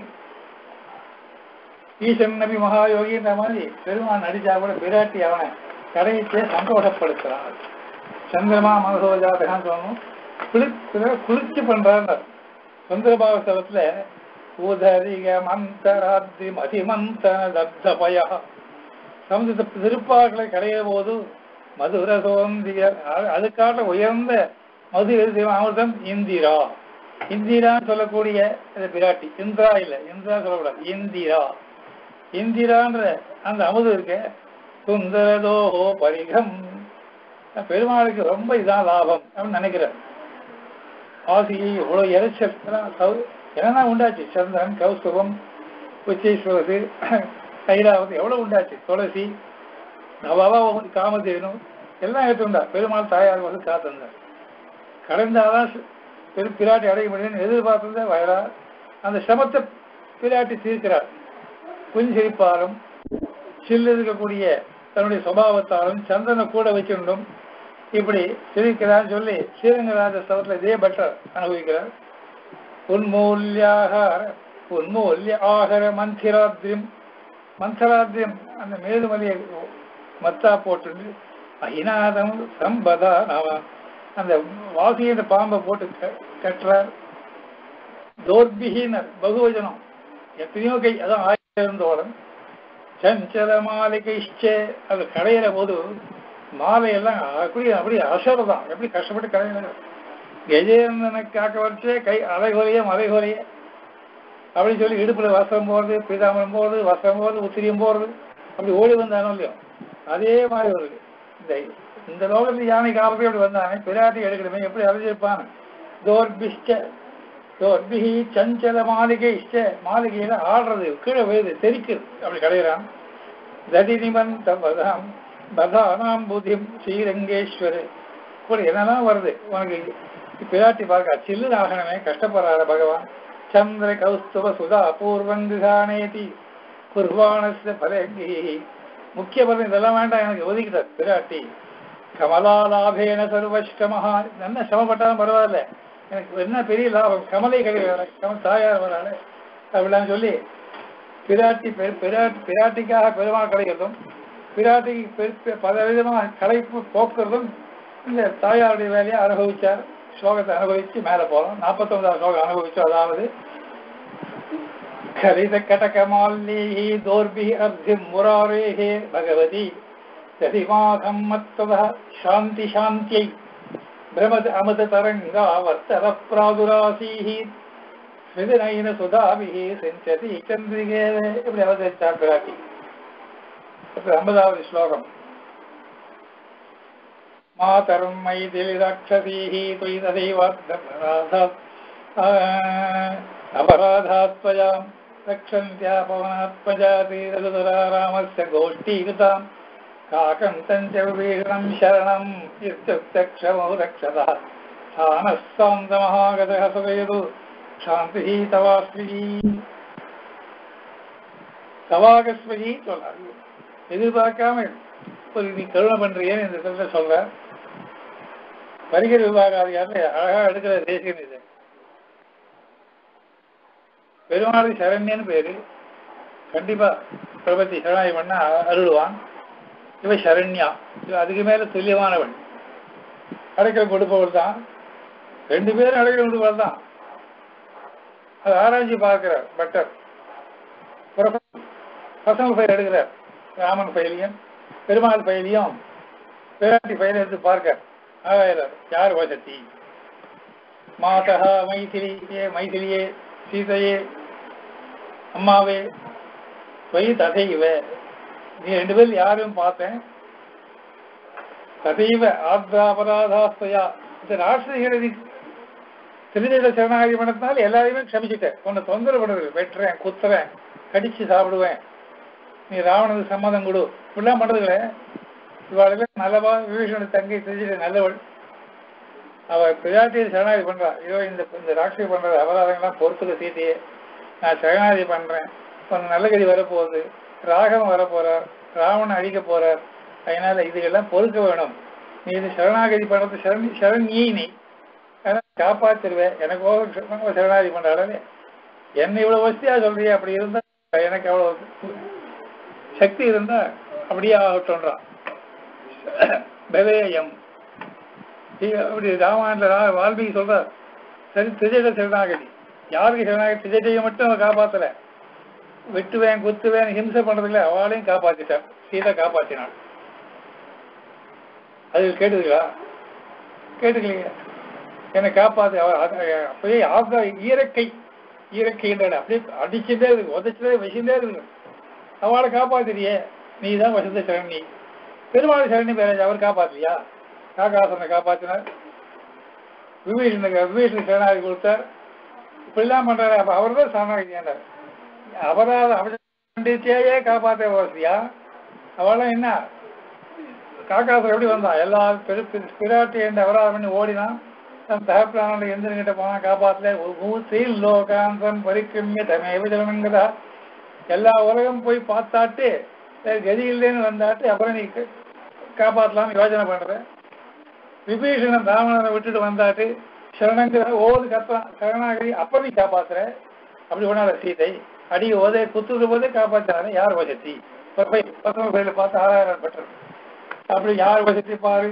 S1: ஈசன் நபி மகாயோகின்ற மாதிரி பெருமான் நடிச்சா கூட விராட்டி அவனை கடையிச்சே சந்தோஷப்படுத்துறான் சந்திரமா மனசோஜாதகான்னு சொல்லணும் குளிர்ச்சி குளிர்ச்சி பண்றாரு சந்திரபாவ ஸ்தலத்துல உதரிக மந்தராத்ரி மதிமந்தன தப்தபயா சமுதிர திருப்பாக்களை கடைய போது மதுர சோந்திய அதுக்காக உயர்ந்த மது எழுதிய அமிர்தம் இந்திரா இந்திரான்னு சொல்லக்கூடிய இந்த பிராட்டி இந்திரா இல்ல இந்திரா சொல்லக்கூடாது இந்திரா இந்திரான்ற அந்த அமுது இருக்க சுந்தரதோஹோ பரிகம் பெருமாளுக்கு ரொம்ப இதான் லாபம் அப்படின்னு நினைக்கிறேன் ஆசி இவ்வளவு இறைச்சல் என்னென்ன உண்டாச்சு சந்திரன் கௌஸ்துவம் உச்சேஸ்வரது கைலாவது எவ்வளவு உண்டாச்சு துளசி நவாவா காமதேனும் எல்லாம் எடுத்துண்டா பெருமாள் தாயார் வந்து காத்திருந்தார் கடந்தாதான் பெரு பிராட்டி அடைய முடியும்னு எதிர்பார்த்தத வயலா அந்த சமத்தை பிராட்டி தீர்க்கிறார் புஞ்சிரிப்பாலும் சில்லு இருக்கக்கூடிய தன்னுடைய சுபாவத்தாலும் சந்தனை கூட வச்சிருந்தும் இப்படி சிரிக்கிறான்னு சொல்லி ஸ்ரீரங்கராஜ ஸ்தவத்தில் இதே பட்டர் அனுபவிக்கிறார் உன்மூல்யாகார உன்மூல்ய ஆகர மந்திராத்ரியம் மந்திராத்ரியம் அந்த மேதுமலையை மத்தா போட்டு அகிநாதம் சம்பதா நாம அந்த வாசிய பாம்பை போட்டு கட்டுறார் தோர்பிகினர் பகுவஜனம் எத்தனையோ கை அதான் ஆயிரம் தோழன் சஞ்சல மாளிகை அது கடையிற போது மாலையெல்லாம் அப்படி அப்படி அசரதான் எப்படி கஷ்டப்பட்டு கடையில கஜேந்திரனை காக்க வச்சே கை அலைகொலைய மலைகொலைய அப்படி சொல்லி இடுப்புல வஸ்திரம் போறது பீதாமரம் போறது வஸ்திரம் போறது உத்திரியம் போறது அப்படி ஓடி வந்தானோ இல்லையோ அதே மாதிரி ஒரு இந்த இந்த லோகத்தில் யானை காலத்தில் அப்படி வந்தானே பிராட்டி எடுக்கணுமே எப்படி அலைஞ்சிருப்பான் தோர்பிஷ்ட தோர்பிஹி சஞ்சல மாளிகை இஷ்ட மாளிகையில ஆடுறது கீழே விழுது தெரிக்குது அப்படி கடையிறான் தடி நிமந்தம் பதானாம் புதிம் ஸ்ரீரங்கேஸ்வரு கூட என்னெல்லாம் வருது உனக்கு பிராட்டி பார்க்க சில்லு ஆகணுமே கஷ்டப்படுறாரு பகவான் சந்திர கௌஸ்துவ சுதா பூர்வங்குகானேதி குர்வானஸ்ய பலங்கி முக்கிய பலன் இதெல்லாம் வேண்டாம் எனக்கு ஒதுக்கிட்டார் பிராட்டி கமலாலாபேன சர்வஷ்டமஹா என்ன சிரமப்பட்டாலும் பரவாயில்ல எனக்கு என்ன பெரிய லாபம் கமலை கிடையாது கம தாயார் வராளே அப்படிலாம் சொல்லி பிராட்டி பெ- பிராட்டி பிராட்டிக்காக பெருமாள் கிடைக்கிறதும் பிராட்டிக்கு பெ- பெ- பல விதமாக களைப்பு போக்குறதும் இந்த தாயாருடைய வேலையை அனுபவிச்சார் ஸ்லோகத்தை அனுபவிச்சு மேலே போறோம் நாற்பத்தொன்பதாம் ஸ்லோகம் அனுபவிச்சோம் அதாவது கலித கடகமால்யைः दोर्भिः अर्धिं मुरारेः भगवती दधिमाघं मत्ततः शान्तिशान्त्यै भ्रमद अमृततरङ्गावर्तरः प्रादुरासीः ஸ்மிருதிநயின சுதாபிஹி செஞ்சதி சந்திரிகேவே இப்படி அவதரிச்சார் பிராட்டி இப்ப ஐம்பதாவது ஸ்லோகம் மாதரம் மைதிலி ராட்சசீஹி தொய் அபராதாத்வயாம் ரக்ஷந்தியா பவனாத்மஜாதி ரகுதரா ராமஸ்ய கோஷ்டீகிருதாம் காகம் தஞ்ச விபீஷணம் சரணம் இத்யுக்தக்ஷமோ ரக்ஷதா சானः சாந்தமஹாகதः சுகயது சாந்தி தவாஸ்மி தவாகஸ்மி சொல்றாரு எதிர்பார்க்காம ஒரு நீ கருணை பண்றியேன்னு இந்த இடத்துல சொல்ற வரிகை விபாகாதிகாரில் அழகா எடுக்கிற தேசியம் இது பெருமாள் சரண்யன்னு பேரு கண்டிப்பா பிரபத்தி சரணாய் பண்ண அருள்வான் இவ சரண்யா இவ அதுக்கு மேல துல்லியமானவன் அடைக்கல் கொடுப்பவள் தான் ரெண்டு பேரும் அடைக்கல் கொடுப்பவள் தான் அது ஆராய்ச்சி பார்க்கிறார் பட்டர் பசங்க ஃபைல் எடுக்கிறார் ராமன் ஃபைலையும் பெருமாள் ஃபைலையும் பிராட்டி ஃபைலை எடுத்து பார்க்க ஆராயிறார் யார் வசதி மாதா மைதிலியே மைதிலியே சீதையே அம்மாவே வை ததைவ நீ ரெண்டு பேரும் யாரும் பார்த்தேன் ததைவ ஆத்ராபராதாஸ்தயா இந்த ராஷ்டிரிகளை நீ திருநீல சரணாகதி பண்ணதுனால எல்லாரையுமே க்ஷமிச்சுட்டேன் உன்னை தொந்தரவு பண்ணுறது வெட்டுறேன் குத்துறேன் கடிச்சு சாப்பிடுவேன் நீ ராவணனுக்கு சம்மதம் கொடு இப்படிலாம் பண்ணுறதுல இவாளுக்கு நல்லவா விபீஷண தங்கை தெரிஞ்சுட்டு நல்லவள் அவ பிராட்டியை சரணாகதி பண்றா ஐயோ இந்த இந்த ராட்சசி பண்ற அபராதங்கள்லாம் பொறுத்துக்க சீதையே நான் சரணாகதி பண்றேன் உனக்கு நல்ல கதி வரப்போகுது ராகவன் வரப்போறார் ராவணன் அழிக்க போறார் அதனால இதுக்கெல்லாம் பொறுக்க வேணும் நீ இது சரணாகதி பண்றது சரண் சரண்யி நீ அதனால காப்பாத்திருவேன் எனக்கு ஓ சரணாகதி பண்றாளே என்ன இவ்வளவு வசதியா சொல்றியே அப்படி இருந்தா எனக்கு அவ்வளவு சக்தி இருந்தா அப்படியே ஆகட்டும்ன்றான் பவேயம் அப்படி ராமாயணத்துல ரா- வால்மீகி சொல்றார் சரி திஜட சரணாகதி யாருக்கு சரணாகதி திஜடையை மட்டும் அவன் காப்பாத்தல வெட்டுவேன் குத்துவேன் ஹிம்சை பண்றதுல அவளையும் காப்பாத்திட்டான் சீதை காப்பாத்தினாள் அது கேட்டுதுங்களா கேட்டுக்கலையே என்னை காப்பாத்து அவ அத- அப்படியே ஆக ஈரக்கை ஈரக்கைன்ற அப்படியே அடிச்சுட்டே இருக்கு உதச்சுட்டே வச்சுட்டே இருக்கு அவளை காப்பாத்திரியே நீ தான் வசந்த சரணி பெருமாள் சரணி பேர அவர் காப்பாத்தலையா காகாசனை காப்பாத்தினார் விபீஷனுக்கு விபீஷனுக்கு சரணாகி கொடுத்தார் இப்படிலாம் பண்றாரு அப்ப அவர் தான் சரணாகி ஏண்டார் அபராத அவசியே காப்பாத்த வசதியா அவெல்லாம் என்ன காக்காசம் எப்படி வந்தான் எல்லா பெரு பெரு- பிராட்டி என்று அபராதம் பண்ணி ஓடினான் தன் தகப்பிலான எந்திரங்கிட்ட போனான் காப்பாத்தல ஊசில் லோகாந்தம் பரிக்கிரமிய தமேவ ஜனங்கிறா எல்லா உலகம் போய் பார்த்தாட்டு வேற கதி இல்லைன்னு வந்தாட்டு அப்புறம் நீ கா- காப்பாத்தலாம்னு யோசனை பண்ற விபீஷணன் ராவணனை விட்டுட்டு வந்தாட்டு சரணங்கிற ஓது கத்துறான் சரணாகதி அப்ப நீ காப்பாத்துற அப்படி ஒண்ணாத சீதை அடி ஓதே குத்துற போதே காப்பாத்தினாரு யார் வசதி போய் பசங்க பேர்ல பார்த்து ஆறாயிரம் பெற்றது அப்படி யார் வசதி பாரு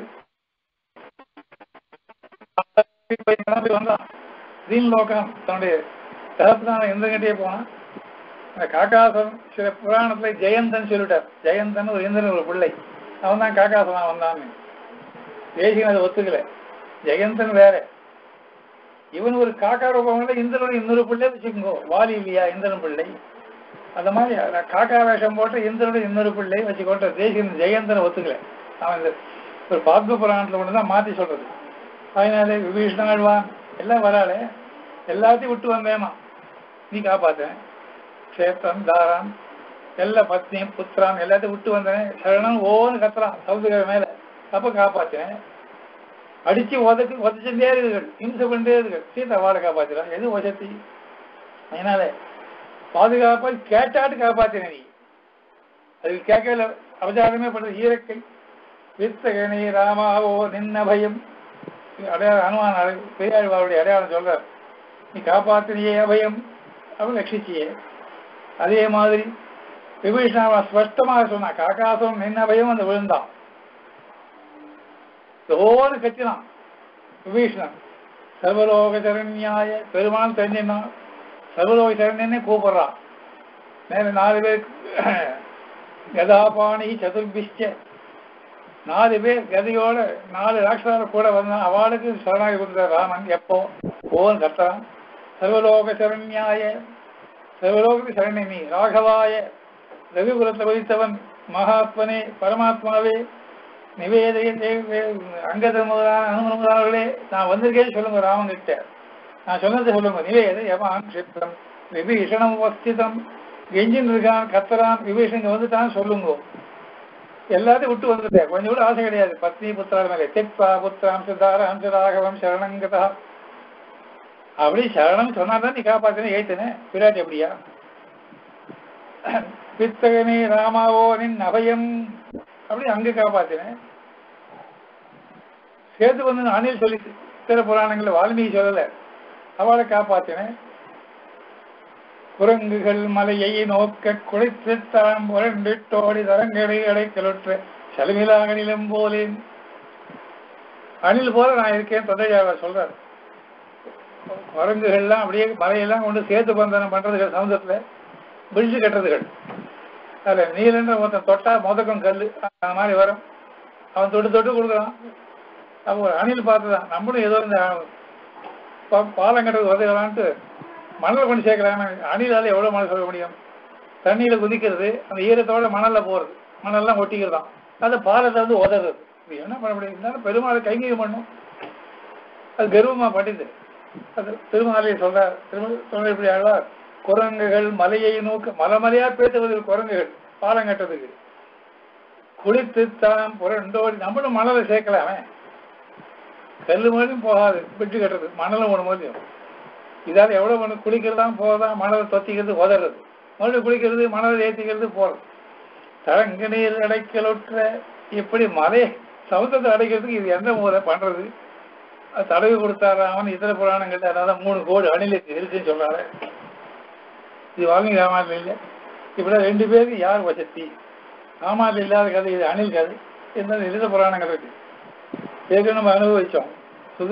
S1: போய் கிளம்பி வந்தான் தீன் லோகம் தன்னுடைய தகப்பனான இந்திரங்கிட்டே போனான் அந்த காக்காசன் சில புராணத்துல ஜெயந்தன் சொல்லிட்டார் ஜெயந்தன் ஒரு இந்திரன் ஒரு பிள்ளை அவன் தான் காக்காசனா வந்தான்னு தேசிகன் அதை ஒத்துக்கல ஜெயந்தன் வேற இவன் ஒரு காக்கா ரூபம்ல இந்திரன் இன்னொரு பிள்ளை வச்சுக்கோங்க வாலி இல்லையா இந்திரன் பிள்ளை அந்த மாதிரி அஹ், காக்கா வேஷம் போட்டு இந்திரனுடைய இன்னொரு பிள்ளை வச்சுக்கோட்ட தேசிகன் ஜெயந்தனை ஒத்துக்கல அவன் இந்த ஒரு பாத்ம புராணத்துல மட்டும் தான் மாத்தி சொல்றது அதனால விபீஷணன் ஆழ்வான் எல்லாம் வராளே எல்லாத்தையும் விட்டு வந்தேமா நீ காப்பாத்தேன் கஷேத்திரம் தாரான் எல்லா பத்னியும் புத்திரான் எல்லாத்தையும் விட்டு வந்தேன் சரணம் ஓன்னு கத்துறான் சவுதுகிற மேல அப்ப காப்பாத்தினேன் அடிச்சு உதச்சு உதச்சுட்டே இருக்குகள் இம்சை பண்ணிட்டே இருக்குகள் சீதா வாழை காப்பாத்திறான் எது வசதி அதனால பாதுகாப்பா கேட்டாட்டு காப்பாத்தின நீ அது கேட்கல அவதாரமே பண்றது ஈரக்கை வித்தகனே ராமாவோ நின்ன பயம் அடையாளம் அனுமான பெரியாழ்வாருடைய அடையாளம் சொல்றார் நீ காப்பாத்தினியே அபயம் அவன் லட்சிச்சியே அதே மாதிரி விபீஷணன் ஸ்பஷ்டமாக சொன்னான் காக்காசுரம் நின்ன பயம் அந்த விழுந்தான் ஓடு கத்தினான் விபீஷணன் சர்வலோக சரண்யாய பெருமான் தெரிஞ்சினான் சர்வலோக சரண்யனே கூப்பிடுறான் மேல நாலு பேர் கதாபாணி சதுர்பிஷ்ட நாலு பேர் கதையோட நாலு ராட்சசார கூட வந்தான் அவளுக்கு சரணாகி கொடுத்த ராமன் எப்போ ஓன் கத்தான் சர்வலோக சரண்யாய சர்வலோகத்து சரண்யமி ராகவாய ரவிபுரத்தில் வகித்தவன் மகாத்மனே பரமாத்மாவே நிவேதைய அங்கதன் முதலான அனுமன் முதலானவர்களே நான் வந்திருக்கேன்னு சொல்லுங்க ராமன் கிட்ட நான் சொன்னதை சொல்லுங்க நிவேத யமான் சித்திரம் விபீஷணம் உபஸ்திதம் கெஞ்சின் இருக்கான் கத்துறான் விபீஷன் வந்துட்டான் சொல்லுங்க எல்லாத்தையும் விட்டு வந்துட்டேன் கொஞ்சம் கூட ஆசை கிடையாது பத்னி புத்திரால் மேலே தெப்பா புத்திராம் சித்தார அம்சராகவம் சரணங்கதா அப்படி சரணம் சொன்னாதான் நீ காப்பாத்தின ஏத்தன பிராட்டி அப்படியா பித்தகனே ராமாவோ நின் அபயம் அப்படி அங்க காப்பாத்தினேன் சேது வந்து அணில் சொல்லி சித்திர புராணங்கள்ல வால்மீகி சொல்லல அவளை காப்பாத்தினேன் குரங்குகள் மலையை நோக்க குழைத்து தரம் புரண்டிட்டோடி தரங்களை அடைக்கலுற்ற செலவிலாக நிலம் போலேன் அணில் போல நான் இருக்கேன் தொண்டையாவ சொல்றாரு குரங்குகள்லாம் அப்படியே மலையெல்லாம் கொண்டு சேர்த்து பந்தனம் பண்றதுகள் சமுதிரத்துல பிரிட்ஜு கட்டுறதுகள் அதுல நீலன்ற ஒருத்தன் தொட்டா முதக்கம் கல் அந்த மாதிரி வரும் அவன் தொட்டு தொட்டு கொடுக்குறான் அப்போ ஒரு அணில் பார்த்துதான் நம்மளும் ஏதோ இந்த பா- பாலம் கட்டுறது உதவலான்ட்டு மணல் கொண்டு சேர்க்கலாமே அணிலால எவ்வளவு மணல் சொல்ல முடியும் தண்ணியில குதிக்கிறது அந்த ஈரத்தோட மணல்ல போறது மணல்லாம் ஒட்டிக்கிறதாம் அந்த பாலத்தை வந்து உதறது இது என்ன பண்ண முடியும் இருந்தாலும் பெருமாளை கைங்கரியம் பண்ணும் அது கர்வமா பண்ணிது அது திருமாலையை சொல்றார் திருமலை இப்படி ஆழ்வார் குரங்குகள் மலையை நோக்க மலைமலையா பேசுவதில் குரங்குகள் பாலம் கட்டுறதுக்கு குளித்து தான் புரண்டோடி நம்மளும் மணலை சேர்க்கலாமே கல்லு மாதிரியும் போகாது பிட்டு கட்டுறது மணலும் ஒரு மாதிரியும் இதால எவ்வளவு பண்ணு குளிக்கிறதான் போதா மணலை தொத்திக்கிறது உதறது மறுபடியும் குளிக்கிறது மணலை ஏத்திக்கிறது போறது தரங்க நீர் அடைக்கலுற்ற இப்படி மலை சமுத்திரத்தை அடைக்கிறதுக்கு இது எந்த முறை பண்றது அது தடவி கொடுத்தாரு அவன் இதர புராணங்கள்ல அதனால மூணு கோடி அணிலுக்கு இருக்குன்னு சொல்றாரு இது வால்மீகி ராமாயணம் இல்லை இப்படி ரெண்டு பேருக்கு யார் வசத்தி ராமாயணம் இல்லாத கதை இது அணில் கதை இந்த இதர புராணங்கள் இருக்கு ஏற்கனவே நம்ம அனுபவிச்சோம் சுது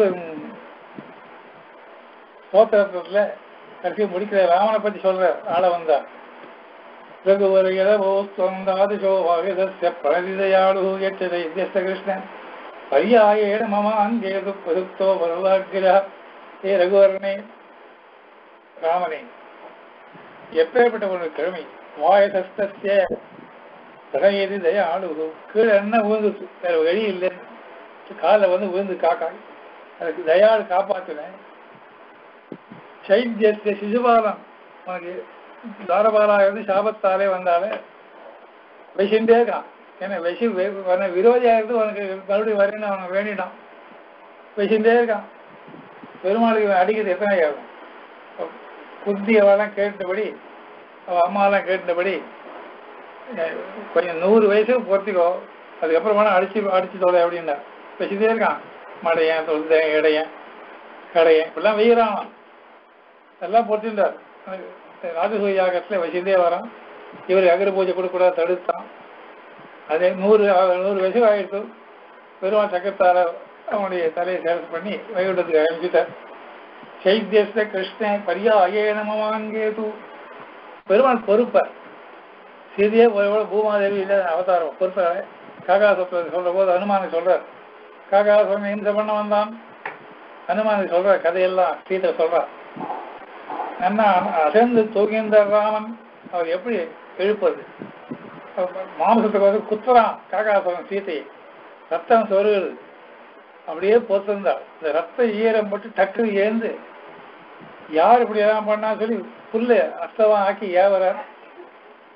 S1: சோத்திரத்துல கடைசி முடிக்கிற ராமனை பத்தி சொல்ற ஆள வந்தா ரகுவர் இளவோஸ்வந்தாதிசோபாகிதஸ்ய பிரதிதயாடு எச்சதை இத்தியஸ்த கிருஷ்ணன் பரியாயேட மம அங்கேது பருத்தோ வரலாகிரா ஏ ரகுவரனே ராமனே எப்பேற்பட்ட ஒரு கிழமை வாயசஸ்திய தடையது தயாடு கீழே என்ன விழுந்துச்சு வேற வழி இல்லை காலில் வந்து விழுந்து காக்காய் அதுக்கு தயாடு காப்பாத்தினேன் சைத்தியஸ்ய சிசுபாலம் உனக்கு தாரபாலா இருந்து சாபத்தாலே வந்தாலே வசிண்டே இருக்கான் ஏன்னா வசி உன விரோதியா இருந்து உனக்கு மறுபடியும் வரேன்னு அவனுக்கு வேண்டிட்டான் வசிண்டே இருக்கான் பெருமாளுக்கு இவன் அடிக்கிறது எத்தனை ஆகும் புத்தி அவெல்லாம் கேட்டபடி அவ அம்மாலாம் கேட்டபடி அஹ் கொஞ்சம் நூறு வயசுக்கு பொறுத்திக்கோ அதுக்கப்புறம் வேணா அடிச்சு அடிச்சு தொலை அப்படின்னா வச்சுட்டே இருக்கான் மடையன் தொழுதேன் இடையன் கடையன் இப்படிலாம் வெய்யறான் அவன். எல்லாம் பொறுத்திருந்தார் ராஜசூய யாகத்துல வச்சுட்டே வரான் இவர் அகர பூஜை கொடுக்கூடாது தடுத்தான் அதே நூறு நூறு வயசு ஆயிடுச்சு பெருமாள் சக்கரத்தார அவனுடைய தலையை சேல்ஸ் பண்ணி வைகுண்டத்துக்கு அனுப்பிச்சிட்டார் சைத்தியஸ்த கிருஷ்ண பரியா அயனமாங்கேது பெருமாள் பொறுப்ப சீதையே எவ்வளவு பூமாதேவி இல்ல அவதாரம் பொறுப்பாக காகாசத்தை சொல்ற போது அனுமானுக்கு சொல்றார் காகாசுரன் இம்சை பண்ண வந்தான் அனுமானுக்கு சொல்ற கதையெல்லாம் சீதை சொல்றார் என்ன அசைந்து தூங்கின்ற ராமன் அவர் எப்படி எழுப்பது அவர் மாம்சத்துக்கு வந்து குத்துறான் காகாசுரன் சீதையை ரத்தம் சொருகுது அப்படியே பொறுத்திருந்தார் இந்த ரத்த ஈரம் போட்டு டக்கு ஏந்து யார் இப்படி எல்லாம் பண்ணா சொல்லி புல்லு அஸ்தவம் ஆக்கி ஏவறார்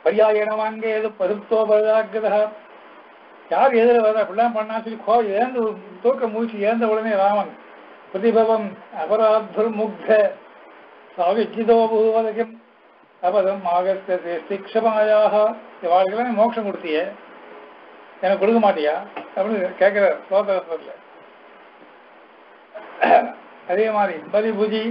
S1: பரியாயணம் அங்கே எது பதுத்தோ பதாகிரதா யார் எதிர வர அப்படிலாம் பண்ணா சொல்லி கோ ஏந்து தூக்க மூச்சு ஏந்த உடனே ராமன் பிரதிபவம் அபராத்புர் முக்த சாவிஜிதோ பூவதகம் அபதம் ஆகஸ்தே சிக்ஷமாயாக வாழ்க்கைலாம் மோட்சம் கொடுத்தியே எனக்கு கொடுக்க மாட்டியா அப்படின்னு கேட்கிறார் சோதரத்தில் அதே மாதிரி பலிபுஜி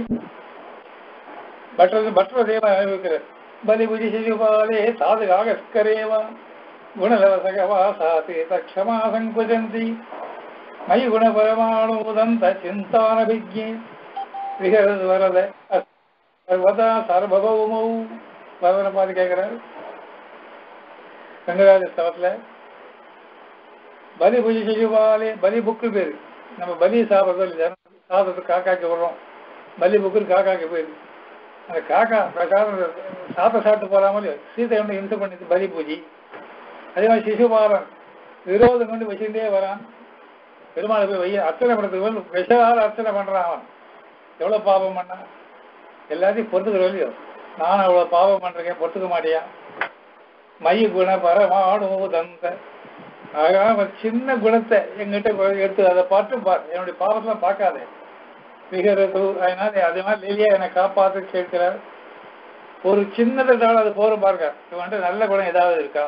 S1: பட்டர் பட்டர் அதே மாதிரி அனுபவிக்கிறார் பலிபுஜி சிசுபாலே சாது ஆகஸ்கரேவா குணலவசகவா சாதி தக்ஷமா சங்குஜந்தி மயி குணபரமாணுதந்த சிந்தானபிஜ்ஞே விகரது வரத சர்வதா சர்வபௌமௌ வரதனை பார்த்து கேட்கிறார் கங்கராஜ ஸ்தவத்தில் பலி பூஜை சிசுபாலே பலி புக்கு பேர் நம்ம பலி சாப்பிட்றது சாதத்துக்கு காக்காக்கு வர்றோம் பலி புக்குன்னு காக்காக்கு பேர் அந்த காக்கா பிரசாதம் சாப்பிட சாப்பிட்டு போறாமல் சீதை ஒன்று இன்சு பண்ணிது பலி பூஜை அதே மாதிரி சிசுபாலன் விரோதம் கொண்டு வச்சுட்டே வரான் பெருமாளை போய் வைய அர்ச்சனை பண்ணுறதுக்கு வந்து விஷால அர்ச்சனை பண்றான் அவன் எவ்வளவு பாவம் பண்ணான் எல்லாத்தையும் பொறுத்துக்கிற இல்லையோ நான் அவ்வளவு பாவம் பண்றேன் பொறுத்துக்க மாட்டியா மைய குண பரமானு தந்த ஆகாம ஒரு சின்ன குணத்தை எங்கிட்ட கொ- எடுத்து அதை பார்த்து பார் என்னுடைய பாவத்தெல்லாம் பார்க்காதே விகரது அதனால அதே மாதிரி லீலியா என்னை காப்பாத்து கேட்கிறார் ஒரு சின்னதை தவிர அது போற பாருங்க இவன்ட்டு நல்ல குணம் ஏதாவது இருக்கா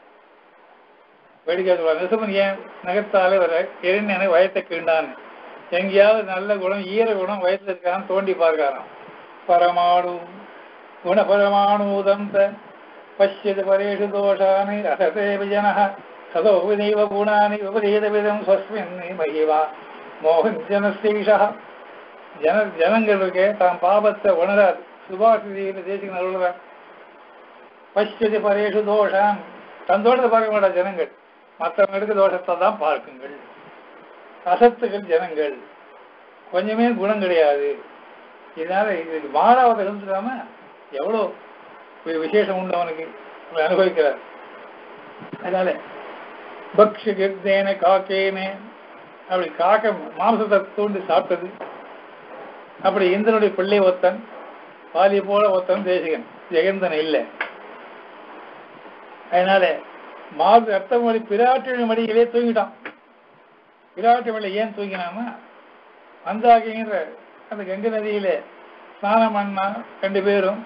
S1: வேடிக்கை சொல்லுவாங்க நிசுமன் ஏன் நகர்த்தாலே வர எரிஞனை வயத்தை கீண்டான்னு எங்கேயாவது நல்ல குணம் ஈர குணம் வயசுல இருக்கான்னு தோண்டி பார்க்காராம் பரமாணு குணபரமாணூதம் பசியது பரேஷு தோஷானி ரசதே விஜன சதோ விதைவ குணானி விபரீத விதம் ஸ்வஸ்மின் மகிவா மோகன் ஜனஸ்தீஷா ஜன ஜனங்கள் இருக்கே தான் பாபத்தை உணராது சுபாசிதியில் தேசிக நடுவுறார் பசியது பரேஷு தோஷான் தன் தோட்டத்தை பார்க்க மாட்டா ஜனங்கள் மற்றவங்களுக்கு தோஷத்தை தான் பார்க்குங்கள் அசத்துகள் ஜனங்கள் கொஞ்சமே குணம் கிடையாது இதனால இதுக்கு மாறாவதை இருந்துடாம எவ்வளோ ஒரு விசேஷம் உண்டு அவனுக்கு அவன் அனுபவிக்கிறார் அதனால பக்ஷ கிருத்தேன காக்கேனே அப்படி காக்க மாம்சத்தை தூண்டி சாப்பிட்டது அப்படி இந்திரனுடைய பிள்ளை ஒத்தன் பாலி போல ஒத்தன் தேசிகன் ஜெகந்தன் இல்லை அதனால மாது ரத்தமொழி பிராட்டி மடியிலே தூங்கிட்டான் பிராட்டி மடி ஏன் தூங்கினான்னா மந்தாகிங்கிற அந்த கங்கை நதியிலே ஸ்நானம் பண்ணா ரெண்டு பேரும்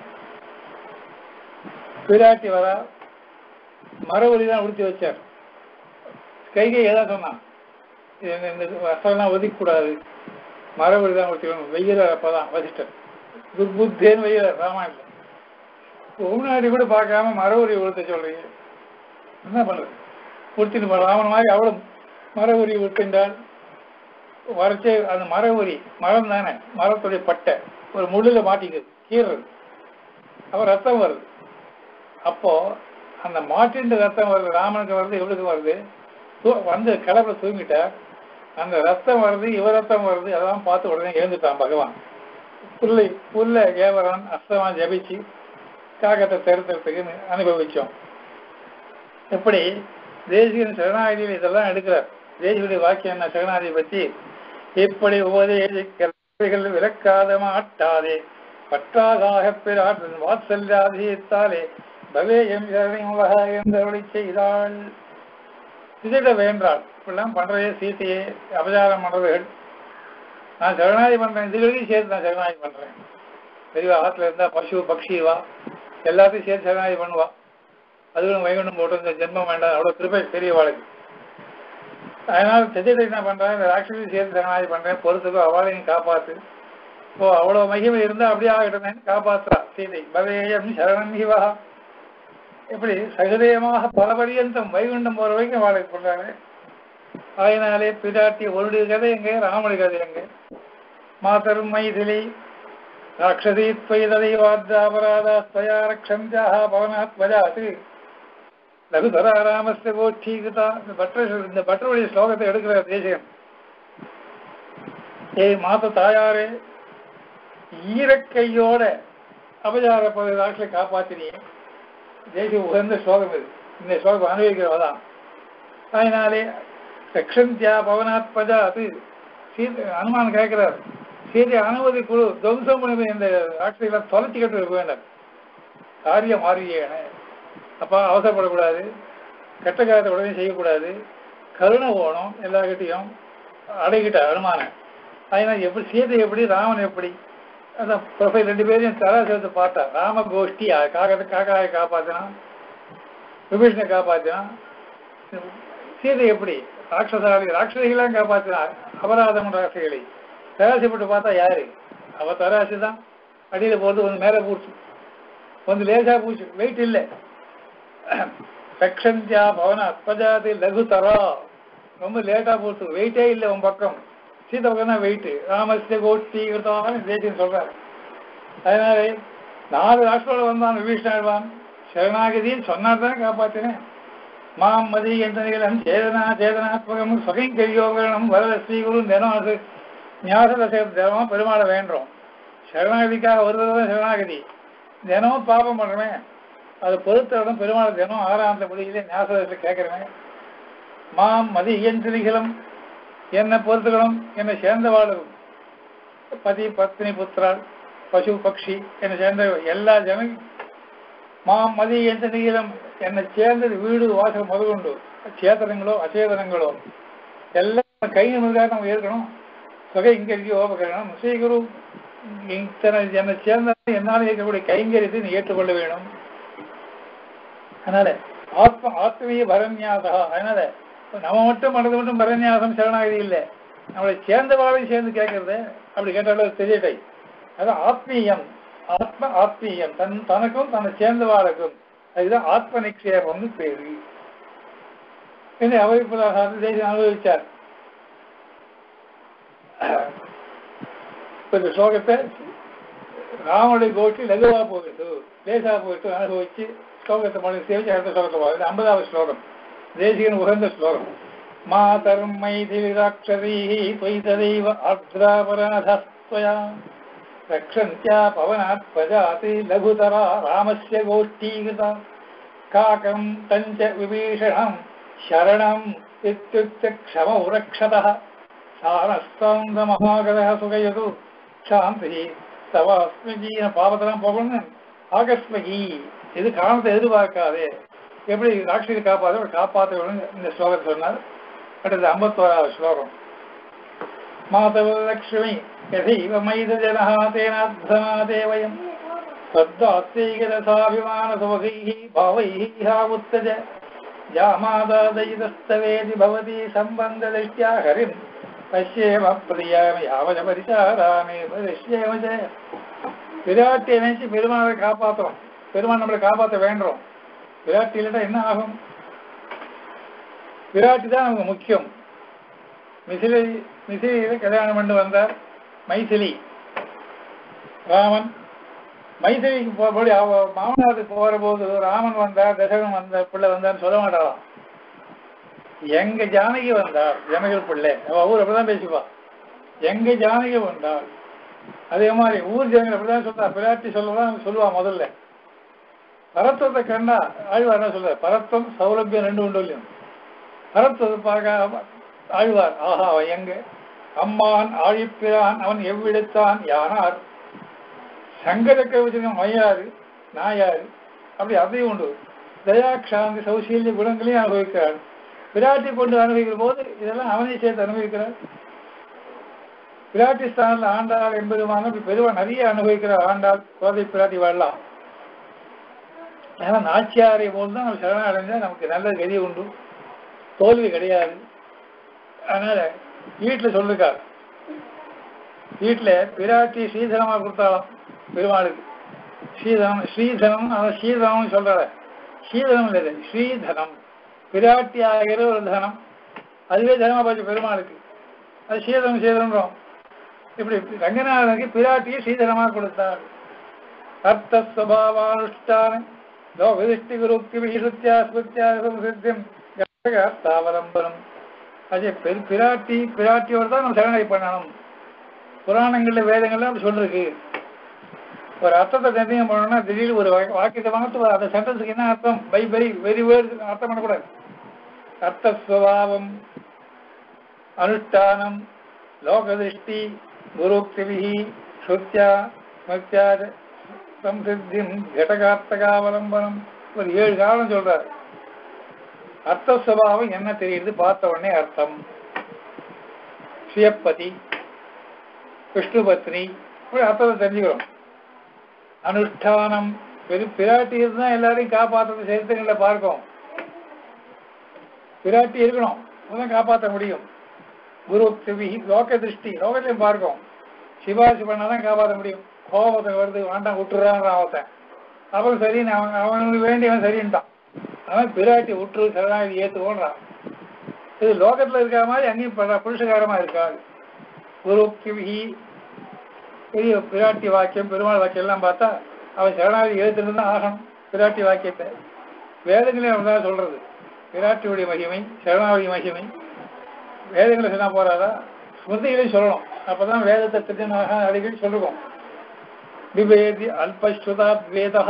S1: பிராட்டி வரா மரவழி தான் உடுத்தி வச்சார் கைகை ஏதா சொன்னான் இது இந்த- இந்த வசலாம் ஒதுக்கக்கூடாது மரவழி தான் உடுத்திக்கணும் வெயில அப்பதான் வசிஷ்டர் துர்புத்தேன்னு வெயில ராமாயணம் முன்னாடி கூட பார்க்காம மரவரி உடுத்த சொல்றீங்க என்ன பண்றது உடுத்திட்டு போற ராமன் மாதிரி அவளும் மரவரி உடுத்தின்றாள் வரைச்சே அந்த மரவரி மரம் தானே மரத்துடைய பட்டை ஒரு முள்ளுல மாட்டிக்குது கீறது அப்ப ரத்தம் வருது அப்போ அந்த மாட்டின் ரத்தம் வருது ராமனுக்கு வருது இவளுக்கு வருது தூ- வந்து கிளப்புல தூங்கிட்டா அந்த ரத்தம் வருது இவ ரத்தம் வருது அதெல்லாம் பார்த்து உடனே எழுந்துட்டான் பகவான் புல்லை புல்ல ஏவரான் அஸ்தமா ஜபிச்சு காகத்தை தருத்துறதுக்கு அனுபவிச்சோம் எப்படி தேசிகன் சரணாகதியில் இதெல்லாம் எடுக்கிறார் தேசியுடைய வாக்கியம் என்ன சரணாகதி பற்றி இப்படி உபதேசிகள் விளக்காத மாட்டாதே பற்றாதாக பிறாற்றின் வாத்சல்யாதியத்தாலே பவேயம் உலக என்றவளை செய்தாள் சிதைட வேண்டாள் இப்படிலாம் பண்றதே சீத்தையே அபச்சாரம் பண்றதுகள் நான் சரணாகதி பண்றேன் இதுகளையும் சேர்த்து நான் சரணாகதி பண்றேன் பெரியவா ஆத்துல இருந்தா பசு பக்ஷி வா எல்லாத்தையும் சேர்த்து சரணாகதி பண்ணுவா அதுகளும் வைகுண்டம் போட்டு இந்த ஜென்மம் வேண்டாம் அவ்வளவு கிருபை பெரியவாளுக்கு அதனால திஜத்தை என்ன பண்றேன் இந்த ராட்சசி சேர்த்து சரணாகதி பண்றேன் பொறுத்துக்கோ அவளையும் காப்பாத்து ஓ அவ்வளவு மகிமை இருந்தா அப்படியே ஆகட்டுமே காப்பாத்துறா சீதை பவேயம் சரணம் சிவா இப்படி சகதயமாக பல பரியந்தம் வைகுண்டம் போற வரைக்கும் வாழை கொண்டாங்க அதனாலே பிராட்டி ஒருடைய கதை எங்க ராமனுடைய கதை எங்க மாதரும் மைதிலி ராட்சசி துவைததைவாத்தாபராதா ஸ்வயா ரக்ஷந்தியாக பவனாத்மஜாத்து லகுதரா ராமஸ்ய கோஷ்டீகிதா இந்த பற்ற இந்த பற்றவழி ஸ்லோகத்தை எடுக்கிற தேசியம் ஏய் மாத தாயாரே ஈரக்கையோட அபஜார ராட்சை காப்பாத்தினியே தேசிய உகந்த ஸ்லோகம் இது இந்த ஸ்லோகம் அனுபவிக்கிறவதான் அதனாலே ரக்ஷந்தியா பவனாத்மஜா அது சீதை அனுமான் கேட்கிறார் சீதை அனுமதி குழு துவம்சம் பண்ணி இந்த ராட்சைகளை தொலைச்சிக்கிட்டு இருக்க வேண்டாம் காரியம் மாறியேன அப்போ அவசரப்படக்கூடாது கெட்ட காரியத்தை உடனே செய்யக்கூடாது கருணை போகணும் எல்லார்கிட்டையும் அடைகிட்டார் அனுமானம் அதனால் எப்படி சீதை எப்படி ராமன் எப்படி அதான் ப்ரொஃபைல் ரெண்டு பேரையும் தராசரத்தை பார்த்தா ராம கோஷ்டி காகத்தை காக்காயை காப்பாத்தினான் விபீஷனை காப்பாத்தினான் சீதை எப்படி ராட்சசாலி ராட்சசிகளாம் காப்பாத்தினார் அபராதம் ராட்சசிகளை தராசிப்பட்டு பார்த்தா யாரு அவ தராசி தான் அடியில் போகிறது வந்து மேலே பூச்சு வந்து லேசா பூச்சு வெயிட் இல்லை சக்ஷந்தியா பவன அத்பஜாதி லகு தரா ரொம்ப லேட்டா போச்சு வெயிட்டே இல்லை உன் பக்கம் சீத பக்கம் தான் வெயிட் ராமஸ்ய கோஷ்டி கிருத்தமான தேசியம் சொல்றாரு அதனால நாலு ராஷ்டிரோட வந்தான் விபீஷ்ணாழ்வான் சரணாகதின்னு சொன்னார் தான் காப்பாத்தினேன் மாம் மதி எந்தனிகளும் சேதனா சேதனாத்மகம் சுகைங்கரியோகரணம் வரத ஸ்ரீகுரு தினம் அது ஞாசதசை தினமும் பெருமாளை வேண்டுறோம் சரணாகதிக்காக ஒரு தடவை சரணாகதி தினமும் பாபம் பண்ணுறேன் அது பொறுத்தவரும் பெருமாள் தினம் ஆறாந்த முடியிலே ஞாசதத்தை கேட்குறேன் மாம் மதி இயந்திரிகளும் என்னை பொறுத்துக்கணும் என்னை சேர்ந்தவாளும் பதி பத்னி புத்திரால் பசு பக்ஷி என்னை சேர்ந்த எல்லா ஜன மாம் மதி எந்த நீளம் என்னை சேர்ந்தது வீடு வாசல் முதற்கொண்டு சேதனங்களோ அச்சேதனங்களோ எல்லாம் கை நிமிர்தாக நம்ம இருக்கணும் தொகை இங்கே இருக்கு ஓபகரணம் ஸ்ரீகுரு இத்தனை என்னை சேர்ந்த என்னால் இருக்கக்கூடிய கைங்கரியத்தை நீ ஏற்றுக்கொள்ள வேணும் அதனால ஆத்ம ஆத்மீய பரநியாசா அதனால நம்ம மட்டும் மனது மட்டும் பரநியாசம் சரணாகதி இல்லை நம்மளை சேர்ந்தவாளையும் சேர்ந்து கேட்கறது அப்படி கேட்டாலும் தெரியட்டை அதான் ஆத்மீயம் ஆத்ம ஆத்மீயம் தன் தனக்கும் தன்னை சேர்ந்தவாளுக்கும் அதுதான் ஆத்ம நிக்ஷேபம்னு பேரு என்று அவைப்புலாக தேசம் அனுபவிச்சார் இப்ப இந்த ஸ்லோகத்தை ராமனுடைய கோஷ்டி லகுவா போயிட்டு லேசா போயிட்டு அனுபவிச்சு ஸ்லோகத்தை மொழி சேவிச்சு அடுத்த ஸ்லோகத்தை போகுது ஐம்பதாவது ஸ்லோகம் தேசிகன் உகந்த ஸ்லோகம் மாதரும் மைதிலிராட்சரீः त्वयि तदैव आर्द्रापराधस्त्वया रक्षन्त्या पवनात् प्रजाति लघुतरा रामस्य गोष्ठीकृता काकम् तञ्च विभीषणम् शरणम् इत्युक्ते क्षमौ रक्षतः சாரஸ்தாந்தமகாகதः சுகயது சாந்தி தவாஸ்மகீன பாவத்தெல்லாம் போகணும் ஆகஸ்மகி இது காரணத்தை எதிர்பார்க்காதே எப்படி ராட்சசி காப்பாற்ற காப்பாற்ற இந்த ஸ்லோகத்தை சொன்னார் அடுத்தது ஐம்பத்தோராவது ஸ்லோகம் மாதவ லக்ஷ்மி யதைவ மைதஜனः तेनाद्धमादे वयम् तद्दास्यैकरसाभिमानसुभगैः भावैः हावुत्तज यामादादयितस्तवेदि भवती सम्बन्धदृष्ट्या हरिम् பஷ்யேம பிரியாமி யாவத பரிசாராமே பஷ்யேம ஜெய விராட்டியை நினைச்சு பெருமாளை காப்பாற்றுறோம் பெருமாள் நம்மளை காப்பாற்ற வேண்டுறோம் விராட்டி இல்லைன்னா என்ன ஆகும் விராட்டி தான் நமக்கு முக்கியம் மிசிலி மிசிலியில கல்யாணம் பண்ணி வந்தார் மைசிலி ராமன் மைசிலிக்கு போகும்போது அவ மாமனாருக்கு போகிற போது ராமன் வந்தார் தசகன் வந்தார் பிள்ளை வந்தார்னு சொல்ல மாட்டாராம் எங்க ஜானகி வந்தார் ஜனகர் பிள்ளை அவ ஊர் அப்படிதான் பேசிப்பா எங்க ஜானகி வந்தார் அதே மாதிரி ஊர் ஜனங்கள் அப்படிதான் சொல்றா பிராட்டி சொல்லலாம் சொல்லுவா முதல்ல பரத்துவத்தை கண்டா ஆழ்வார் என்ன சொல்ற பரத்துவம் சௌலபியம் ரெண்டு உண்டு இல்லையும் பரத்துவத்தை பார்க்க ஆழ்வார் ஆஹா அவன் எங்க அம்மான் ஆழிப்பிரான் அவன் எவ்விடத்தான் யானார் சங்கரக்க வச்சிருக்க மையாரு நாயாரு அப்படி அதையும் உண்டு தயாக்ஷாந்தி சௌசீல்ய குணங்களையும் அனுபவிக்கிறார் விராட்டி கொண்டு அனுபவிக்கிற போது இதெல்லாம் அவனை சேர்த்து அனுபவிக்கிறார் விராட்டி ஸ்தானில் ஆண்டாள் என்பதுமான பெருவா நிறைய அனுபவிக்கிற ஆண்டாள் கோதை பிராட்டி வாழலாம் ஏன்னா நாச்சியாரை போது தான் நம்ம சரணம் அடைஞ்சா நமக்கு நல்ல கதி உண்டு தோல்வி கிடையாது அதனால வீட்டில் சொல்லிருக்கார் வீட்டில் பிராட்டி ஸ்ரீதனமாக கொடுத்தாலாம் பெருமாளுக்கு ஸ்ரீதனம் ஸ்ரீதனம் அதான் ஸ்ரீதனம்னு சொல்றாரு ஸ்ரீதனம் இல்லை ஸ்ரீதனம் பிராட்டி ஆகிற ஒரு தனம் அதுவே தனமா போச்சு பெருமாளுக்கு அது ஸ்ரீதனம் ஸ்ரீதனம் இப்படி ரங்கநாதனுக்கு பிராட்டியை ஸ்ரீதனமாக கொடுத்தார் அர்த்தஸ்வபாவானுஷ்டான லோகதிஷ்டி குருக்தி விசுத்தியா ஸ்மிருத்தியா சித்தியம் தாவலம்பனம் அது பெரு பிராட்டி பிராட்டியோடு தான் நம்ம சரணை பண்ணணும் புராணங்கள்ல வேதங்கள்ல அப்படி சொல்லிருக்கு ஒரு அர்த்தத்தை நிர்ணயம் பண்ணணும்னா திடீர்னு ஒரு வாக்கு- வாக்கியத்தை வாங்கிட்டு அந்த சென்டென்ஸுக்கு என்ன அர்த்தம் பை வெரி வெரி வேர்டு அர்த்தம் பண்ணக்கூடாது அர்த்தஸ்வபாவம் அனுஷ்டானம் லோகதிஷ்டி குருக்திபிஹி ஸ்ருத்யா ஸ்மிருத்யா சம்சித்திம் கடகார்த்தகாவலம்பனம் ஒரு ஏழு காரணம் சொல்றாரு அர்த்த சுபாவம் என்ன தெரியுது பார்த்த உடனே அர்த்தம் சுயப்பதி விஷ்ணு பத்னி இப்படி அர்த்தத்தை தெரிஞ்சுக்கிறோம் அனுஷ்டானம் பெரு பிராட்டி இருந்தா எல்லாரையும் காப்பாற்றுறது சரித்திரங்களை பார்க்கும் பிராட்டி இருக்கணும் அப்பதான் காப்பாற்ற முடியும் குரு திவி லோக திருஷ்டி லோகத்தையும் பார்க்கும் சிபாசி பண்ணாதான் காப்பாற்ற முடியும் கோபத்தை வருது வேண்டாம் விட்டுறான் அவத்தன் அவன் சரி அவன் அவனுக்கு வேண்டியவன் சரின்ட்டான் அவன் பிராட்டி விட்டுரு சரணாகதி ஏத்து ஓடுறான் இது லோகத்துல இருக்கிற மாதிரி அங்கேயும் பல புருஷகாரமா இருக்காது குரு கிவி பெரிய பிராட்டி வாக்கியம் பெருமாள் வாக்கியம் எல்லாம் பார்த்தா அவன் சரணாகதி எழுத்துட்டு தான் ஆகணும் பிராட்டி வாக்கியத்தை வேதங்களே அவன் சொல்றது பிராட்டியுடைய மகிமை சரணாகதி மகிமை வேதங்களை சொன்னா போறாதா ஸ்மிருதிகளையும் சொல்லணும் அப்பதான் வேதத்தை திருநாக அடிக்கடி சொல்லுவோம் விவேதி அல்பஸ்ருதா வேதா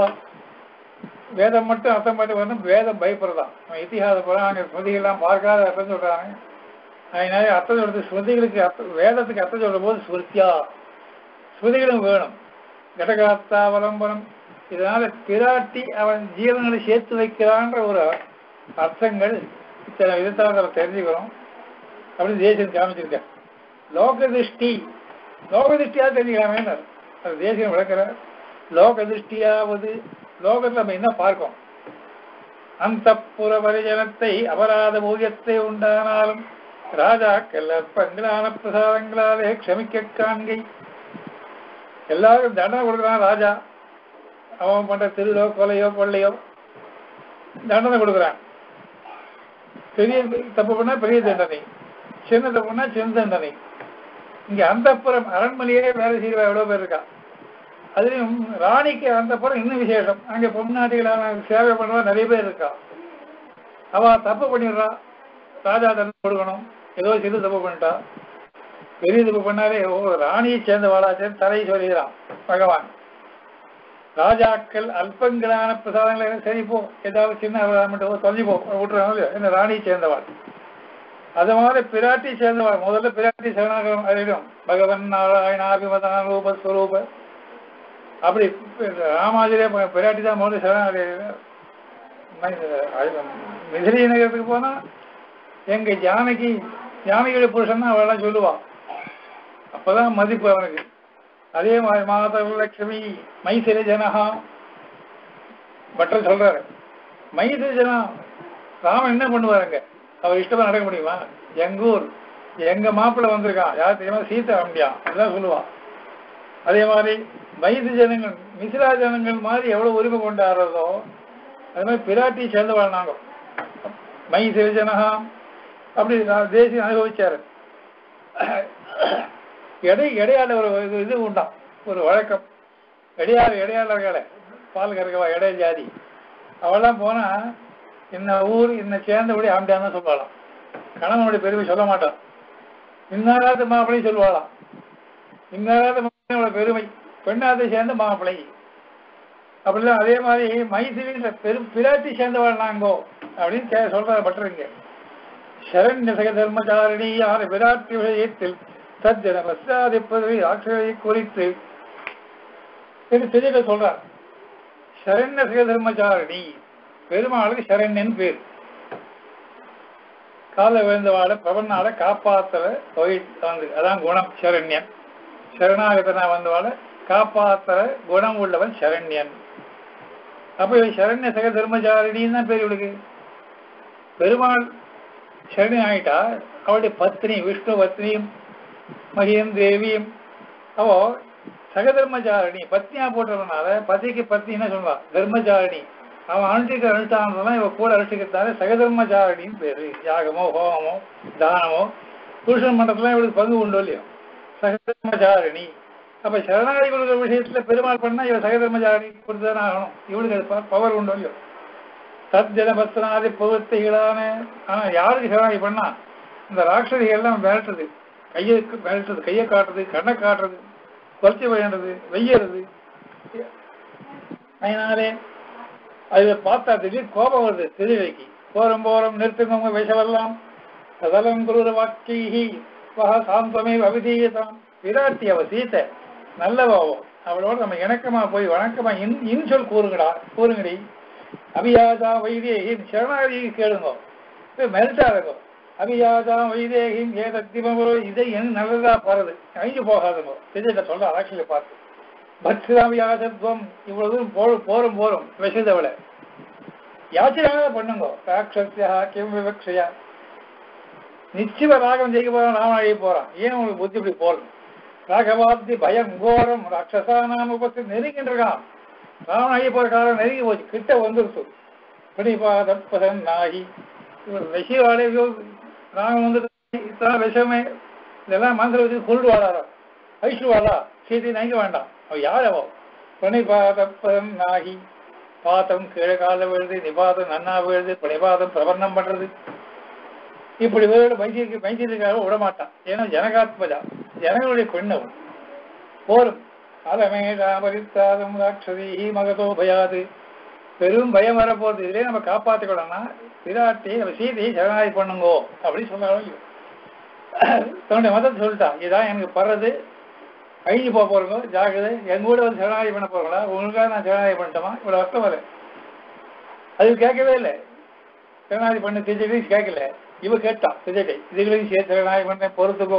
S1: வேதம் மட்டும் அர்த்தம் பண்ணி வரணும் வேதம் பயப்படுறதான் அவன் இத்திஹாச புறாங்க ஸ்மிருதிகள்லாம் பார்க்காத அர்த்தம் சொல்றாங்க அதனால அர்த்தம் சொல்றது ஸ்மிருதிகளுக்கு அர்த்தம் வேதத்துக்கு அர்த்தம் சொல்ற போது ஸ்மிருத்தியா ஸ்மிருதிகளும் வேணும் கடகாத்தா அவலம்பனம் இதனால பிராட்டி அவன் ஜீவன்களை சேர்த்து வைக்கிறான்ற ஒரு அர்த்தங்கள் இத்தனை விதத்தால் நம்ம தெரிஞ்சுக்கிறோம் அப்படின்னு தேசியம் காமிச்சிருக்கேன் லோக திருஷ்டி லோக திருஷ்டியா தெரிஞ்சுக்கலாமே அது தேசியம் விளக்குற லோக திருஷ்டியாவது லோகத்தில் நம்ம என்ன பார்க்கோம் அந்த புற பரிஜனத்தை அபராத பூஜ்யத்தை உண்டானாலும் ராஜாக்கள் அற்பங்களான பிரசாதங்களாலே க்ஷமிக்க காண்கை எல்லாரும் தண்டனை கொடுக்குறான் ராஜா அவன் பண்ற திருடோ கொலையோ கொள்ளையோ தண்டனை கொடுக்குறான் பெரிய தப்பு பண்ணா பெரிய தண்டனை சின்ன தப்பு பண்ணா சின்ன தண்டனை இங்க அந்தப்புறம் அரண்மனையே வேலை செய்வா எவ்வளவு பேர் இருக்கா அதுலயும் ராணிக்கு அந்தப்புறம் இன்னும் விசேஷம் அங்க பொம்நாட்டிகளான சேவை பண்றவா நிறைய பேர் இருக்கா அவ தப்பு பண்ணிடுறா ராஜா தண்டனை கொடுக்கணும் ஏதோ சிறு தப்பு பண்ணிட்டா பெரிய தப்பு பண்ணாலே ஓ ராணியை சேர்ந்தவாளா சேர்ந்து தலையை சொல்லிடுறான் பகவான் ராஜாக்கள் அல்பங்களான பிரசாதங்களை சரி போ ஏதாவது சின்ன மட்டும் தொலைஞ்சு போ விட்டுறாங்க என்ன ராணியை சேர்ந்தவாள் அது மாதிரி பிராட்டி சேர்ந்தவாள் முதல்ல பிராட்டி சரணாகரம் அறிவிடும் பகவன் நாராயணாபிமதான ரூப ஸ்வரூப அப்படி ராமாஜிரே பிராட்டி தான் முதல்ல சரணாகரம் மிதிரி நகரத்துக்கு போனா எங்க ஜானகி ஜானகியோட புருஷன் தான் அவெல்லாம் சொல்லுவான் அப்பதான் மதிப்பு அவனுக்கு அதே மாதிரி மாதவ லட்சுமி மைசிர ஜனஹா பட்டர் சொல்றாரு மைசிர ஜனா ராமன் என்ன பண்ணுவாருங்க அவர் இஷ்டமா நடக்க முடியுமா எங்க ஊர் எங்க மாப்பிள்ள வந்திருக்கான் யார் தெரியுமா சீதா வண்டியான் அதெல்லாம் சொல்லுவான் அதே மாதிரி மைது ஜனங்கள் மிசிரா ஜனங்கள் மாதிரி எவ்வளவு உரிமை கொண்டாடுறதோ அது மாதிரி பிராட்டி சேர்ந்து வாழ்னாங்க மை சிவஜனகா அப்படி தேசியம் அனுபவிச்சாரு எடை இடையாள ஒரு இது இது உண்டாம் ஒரு வழக்கம் இடையாள இடையாளர்களை பால் கறக்கவா இடை ஜாதி அவெல்லாம் போனா இந்த ஊர் இந்த சேர்ந்தபடி ஆம்பியான்னு தான் சொல்லலாம் கணவனுடைய பெருமை சொல்ல மாட்டான் இன்னாராத மாப்பிள்ளை சொல்லுவாளாம் இன்னாராத மாப்பிள்ளையோட பெருமை பெண்ணாத்தை சேர்ந்த மாப்பிள்ளை அப்படிலாம் அதே மாதிரி மைசிலின்ற பெரும் பிராட்டி சேர்ந்தவாள் நாங்கோ அப்படின்னு கே சொல்றாரு பட்டுருங்க சரண்யசக தர்மச்சாரணி யார் விராட்டி விஷயத்தில் தஜன பஸ்தாதிப்பதை ஆட்சியை குறித்து இது தெரியல சொல்றார் சரண்யசக தர்மச்சாரணி பெருமாளுக்கு சரண்யன் பேர் கால விழுந்தவாட பிரபன்னால காப்பாத்தல தொழில் வந்து அதான் குணம் சரண்யன் சரணாகதனா வந்தவாட காப்பாத்தல குணம் உள்ளவன் சரண்யன் அப்ப இவன் சரண்ய சக தர்மச்சாரிணின்னு தான் பேர் இவளுக்கு பெருமாள் சரணி ஆயிட்டா அவளுடைய பத்னி விஷ்ணு பத்னியும் மகியும் தேவியும் அவோ சகதர்மச்சாரணி பத்னியா போட்டதுனால பத்திக்கு பத்னின்னு சொல்லுவா தர்மச்சாரணி அவன் அனுஷ்டிக்கிற அனுஷ்டானதெல்லாம் இவ கூட அனுஷ்டிக்கிறதால சகதர்மச்சாரணின்னு பேரு யாகமோ ஹோமமோ தானமோ புருஷன் மண்டலத்துல இவளுக்கு பங்கு உண்டு இல்லையோ சகதர்மச்சாரணி அப்ப சரணாகி கொடுக்குற விஷயத்துல பெருமாள் பண்ணா இவ சகதர்மச்சாரணி கொடுத்துதானே ஆகணும் இவளுக்கு அது பவர் உண்டு இல்லையோ தத் ஜனபத்னாதி பகுத்தைகளான ஆனா யாருக்கு சரணாகி பண்ணா இந்த ராட்சதிகள் எல்லாம் மிரட்டுது கையை மிரட்டுறது கையை காட்டுறது கண்ணை காட்டுறது குறைச்சி விளையாடுறது வெய்யறது அதனாலே அதுல பார்த்தா திடீர் கோபம் வருது திருவிழைக்கு போரம் போரம் நிறுத்துங்க விஷவெல்லாம் சதலம் குருர வாக்கீகி வக சாந்தமே அவிதீயதாம் விராட்டி அவ சீத்தை நல்லவாவோ அவளோட நம்ம இணக்கமா போய் வணக்கமா இன் இன்சொல் கூறுங்கடா கூறுங்கடி அபியாதா வைதேகி சரணாகதி கேளுங்க மெல்ட்டாருங்க அபியாதா வைதேகி ஏதத்திமோ இதை என் நல்லதா போறது அழிஞ்சு போகாதுங்க திஜிட்ட சொல்ற ஆட்சியில பார்த்து பக்திராமியாசத்துவம் இவ்வளவு தூரம் போ போரும் போரும் விஷதவளை யாச்சிராக பண்ணுங்க ராட்சசியா கிம் விவக்ஷயா நிச்சயமா ராகம் ஜெயிக்க போறான் ராவண அழிய போறான் ஏன் உங்களுக்கு புத்தி இப்படி போறது ராகவாப்தி பயம் கோரம் ராட்சசானாம் உபத்தி நெருங்கிட்டு இருக்கான் ராவண அழிய போற காலம் நெருங்கி போச்சு கிட்ட வந்துருச்சு பிடிபாதப்பதன் நாகி இவர் விஷயவாளே ராகம் வந்துட்டு இத்தனை விஷமே இதெல்லாம் மந்திர வச்சு கொண்டு வாழாரா ஐஸ்வர்வாளா சீதை நினைக்க வேண்டாம் அவ யார் அவ பணிபாதப்பதன் நாகி பாதம் கீழே கால விழுது நிபாதம் நன்னா விழுது பணிபாதம் பிரபந்தம் பண்றது இப்படி வேறு மைசூருக்கு மைசூருக்காக விடமாட்டான் ஏன்னா ஜனகாத்மஜா ஜனங்களுடைய பெண்ணவன் போரும் அலமே ராமரித்தாதம் ராட்சதி மகதோ பயாது பெரும் பயம் வரப்போகுது இதுலேயே நம்ம காப்பாற்றிக்கணும்னா விராட்டி நம்ம சீதையை சரணாகி பண்ணுங்கோ அப்படின்னு சொன்னாலும் தன்னுடைய மதத்தை சொல்லிட்டான் இதான் எனக்கு படுறது அழிஞ்சு போக போறோங்க ஜாகிரதை எங்க கூட வந்து சரணாகி பண்ண போறீங்களா உங்களுக்காக நான் சரணாகி பண்ணிட்டோமா இவ்வளவு அர்த்தம் வர அது கேட்கவே இல்லை சரணாகி பண்ண திஜைகளையும் கேட்கல இவ கேட்டான் திஜைகை இதுகளையும் சேர்த்து சரணாகி பண்ணேன் பொறுத்துக்கோ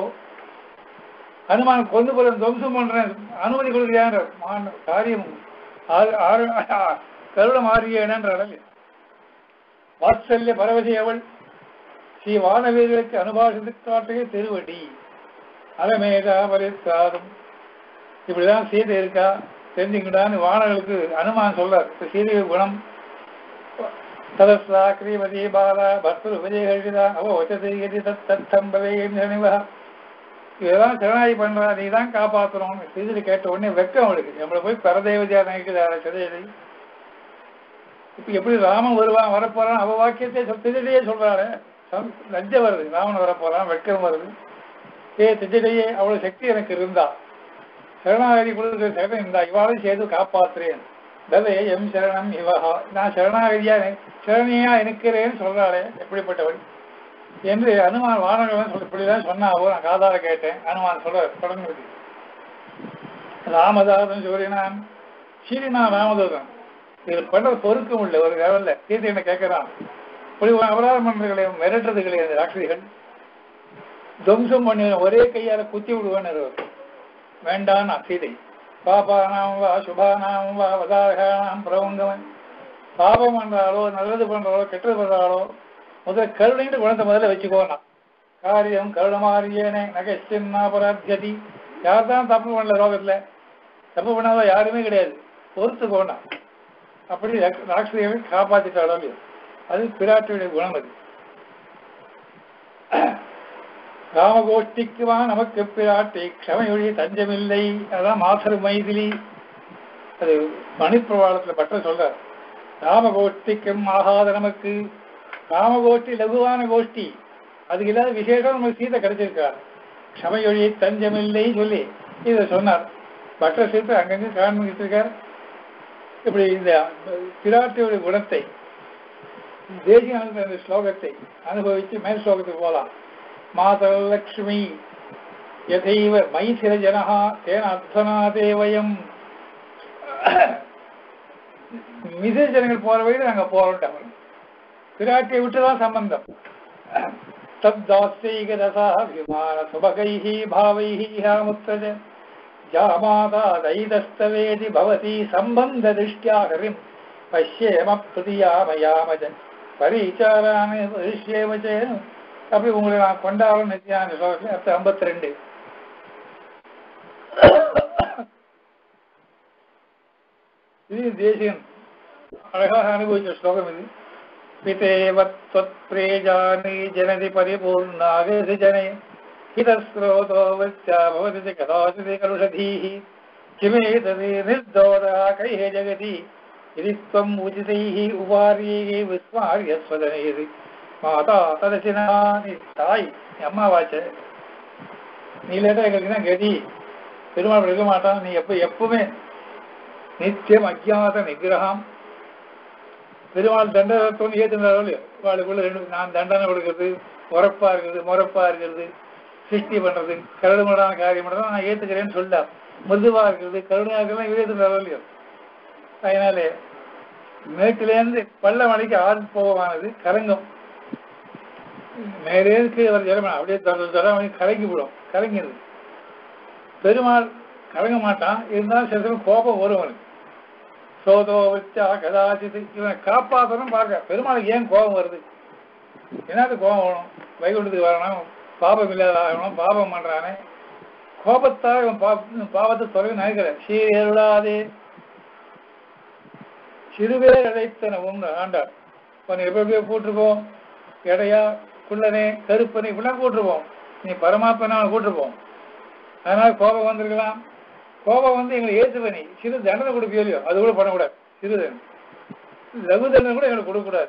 S1: அனுமான் கொண்டு போற துவம்சம் பண்றேன் அனுமதி கொடுக்குறியான்ற மான் காரியம் ஆறு- ஆறு- கருடம் ஆரியேனன்றாள் வாத்சல்ய பரவசி அவள் ஸ்ரீ வானவீர்களுக்கு அனுபாசித்து காட்டிய திருவடி அலமேதா பரிசாதம் இப்படிதான் சீதை இருக்கா தெரிஞ்சுக்கிட்டான்னு வானர்களுக்கு அனுமான் சொல்றார் இப்ப சீதை குணம் ததஸ்ரா கிரீமதி பாலா பர்த்தர் விஜயகழிதா அவ வச்சதை எதி தத் தத்தம்பவே நினைவா இதெல்லாம் சரணாகி பண்றா நீ தான் காப்பாத்தணும் சீதை கேட்ட உடனே வெக்கம் அவளுக்கு நம்மளை போய் பரதேவதியா நினைக்கிறாரு சிதையதை இப்ப எப்படி ராமன் வருவான் வரப்போறான் அவ வாக்கியத்தை திஜடையே சொல்றாரு லஜ்ஜ வருது ராமன் வரப்போறான் வெட்கம் வருது ஏ திஜடையே அவ்வளவு சக்தி எனக்கு இருந்தா சரணாகதி கொடுக்கிற சரணம் இருந்தா இவாளையும் செய்து காப்பாத்துறேன் தவே எம் சரணம் இவஹா நான் சரணாகதியா சரணியா இருக்கிறேன்னு சொல்றாளே எப்படிப்பட்டவள் என்று அனுமான் வானகவன் சொல்லி இப்படிதான் சொன்னாவோ நான் காதால கேட்டேன் அனுமான் சொல்ற தொடங்குது ராமதாசன் சூரியனான் சீரினா ராமதாசன் இது பண்றது பொறுக்க முடியல ஒரு லெவல்ல சீதை என்ன கேட்கிறான் இப்படி ஒரு அபராதம் பண்றதுகளை மிரட்டுறது கிடையாது ராட்சதிகள் துவம்சம் பண்ணி ஒரே கையால குத்தி விடுவேன்னு வேண்டான் சீதை பாபானாம் வா சுபானாம் வா வதாரகானாம் பிரபங்கவன் பாபம் பண்றாளோ நல்லது பண்றாளோ கெட்டது பண்றாளோ முதல்ல கருணைன்னு குணத்தை முதல்ல வச்சுக்கோனா காரியம் கருணமாரியேனே நகைச்சின்னா பராத்தியதி யார் தான் தப்பு பண்ணல லோகத்துல தப்பு பண்ணாத யாருமே கிடையாது பொறுத்துக்கோனா அப்படி ராக்- ராட்சதிகளை காப்பாத்திட்டாளோ இல்லையோ அது பிராட்டியுடைய குணம் அது ராமகோஷ்டிக்குவா நமக்கு பிராட்டி க்ஷமையொழி தஞ்சமில்லை அதான் மாசரு மைதிலி அது மணிப்பிரவாளத்துல பட்ட சொல்றார் ராமகோஷ்டிக்கும் ஆகாத நமக்கு ராமகோஷ்டி லகுவான கோஷ்டி அதுக்கு இல்லாத விசேஷம் நமக்கு சீதை கிடைச்சிருக்கார் க்ஷமையொழி தஞ்சமில்லை சொல்லி இதை சொன்னார் பட்டர் சேர்த்து அங்கங்க காண்பிக்கிட்டு இருக்கார் இப்படி இந்த பிராட்டியுடைய குணத்தை தேசிய அந்த ஸ்லோகத்தை அனுபவிச்சு மேல் ஸ்லோகத்துக்கு போலாம் மாதலக்ஷ்மி யதைவ மைசிர ஜனஹா தேன அர்த்தநாதே வயம் மிசிற ஜனங்கள் போற வழியில் நாங்க போறோம் பிராட்டியை விட்டுதான் சம்பந்தம் தத்தாஸ்தைக தசா விமான சுபகைஹி பாவைஹி ஹாமுத்தஜ ஜாமாதா தைதஸ்தவேதி பவதி சம்பந்த திருஷ்டியா ஹரிம் பஷ்யேம பிரதியாமயாமஜ பரிச்சாரான பரிஷ்யேமஜ அப்படி உங்களை நான் கொண்டாடும் நித்தியான ஸ்லோகத்தில் அடுத்து ஐம்பத்தி ரெண்டு இது தேசியம் அழகாக அனுபவிச்ச ஸ்லோகம் இது பிதேவத்வத்பிரேஜானி ஜனதி பரிபூர்ணாகசி ஜனே हितस्रोतो वत्या भवति च कदाचित् कलुषधीः किमेतदे निर्दोदः कैः जगति यदि त्वम् उचितैः उपार्यैः विस्मार्य स्वदनैः மாதா ததசினா நீ தாய் நீ அம்மாவாச்சே நீ இல்லாட்டா எங்களுக்கு தான் கதி பெருமாள் இருக்க மாட்டான் நீ எப்ப எப்பவுமே நித்தியம் அஜாத நிகிரகம் பெருமாள் தண்டனை ஏற்றுனாரோ இல்லையோ அவளுக்குள்ள ரெண்டு நான் தண்டனை கொடுக்கறது உரப்பா இருக்கிறது முறப்பா இருக்கிறது சிருஷ்டி பண்றது கருடுமடான காரியம் பண்றது நான் ஏத்துக்கிறேன்னு சொல்லலாம் மிருதுவா இருக்கிறது கருணையா இருக்கிறது ஏற்றுனாரோ இல்லையோ அதனாலே மேட்டிலேருந்து பள்ள மலைக்கு ஆறு போகமானது கலங்கும் மேலே கீழே வர ஜலம் அப்படியே தர தர கலங்கி விடும் கலங்கிடுது பெருமாள் கலங்க மாட்டான் இருந்தாலும் சில சமயம் கோபம் வரும் அவனுக்கு சோதோ வச்சா கதாச்சித்து இவனை காப்பாற்றணும் பார்க்க பெருமாளுக்கு ஏன் கோபம் வருது என்னது கோபம் வரும் வைகுண்டத்துக்கு வரணும் பாபம் இல்லாத ஆகணும் பாபம் பண்றானே கோபத்தால் இவன் பாப்- பாவத்தை தொலைவு நினைக்கிறேன் சீரருளாதே சிறுவேர் அழைத்தனவும் ஆண்டார் உன்னை எப்படி எப்படியோ கூட்டுருப்போம் எடையா குள்ளனே கருப்பனை இப்படிலாம் கூட்டுருப்போம் நீ பரமாத்மனா கூட்டுருப்போம் அதனால கோபம் வந்திருக்கலாம் கோபம் வந்து எங்களை ஏற்றுவ நீ சிறு தண்டனை கொடுப்பியோ இல்லையோ அது கூட பண்ணக்கூடாது சிறு தண்டனை லகு தண்டனை கூட எங்களுக்கு கொடுக்கக்கூடாது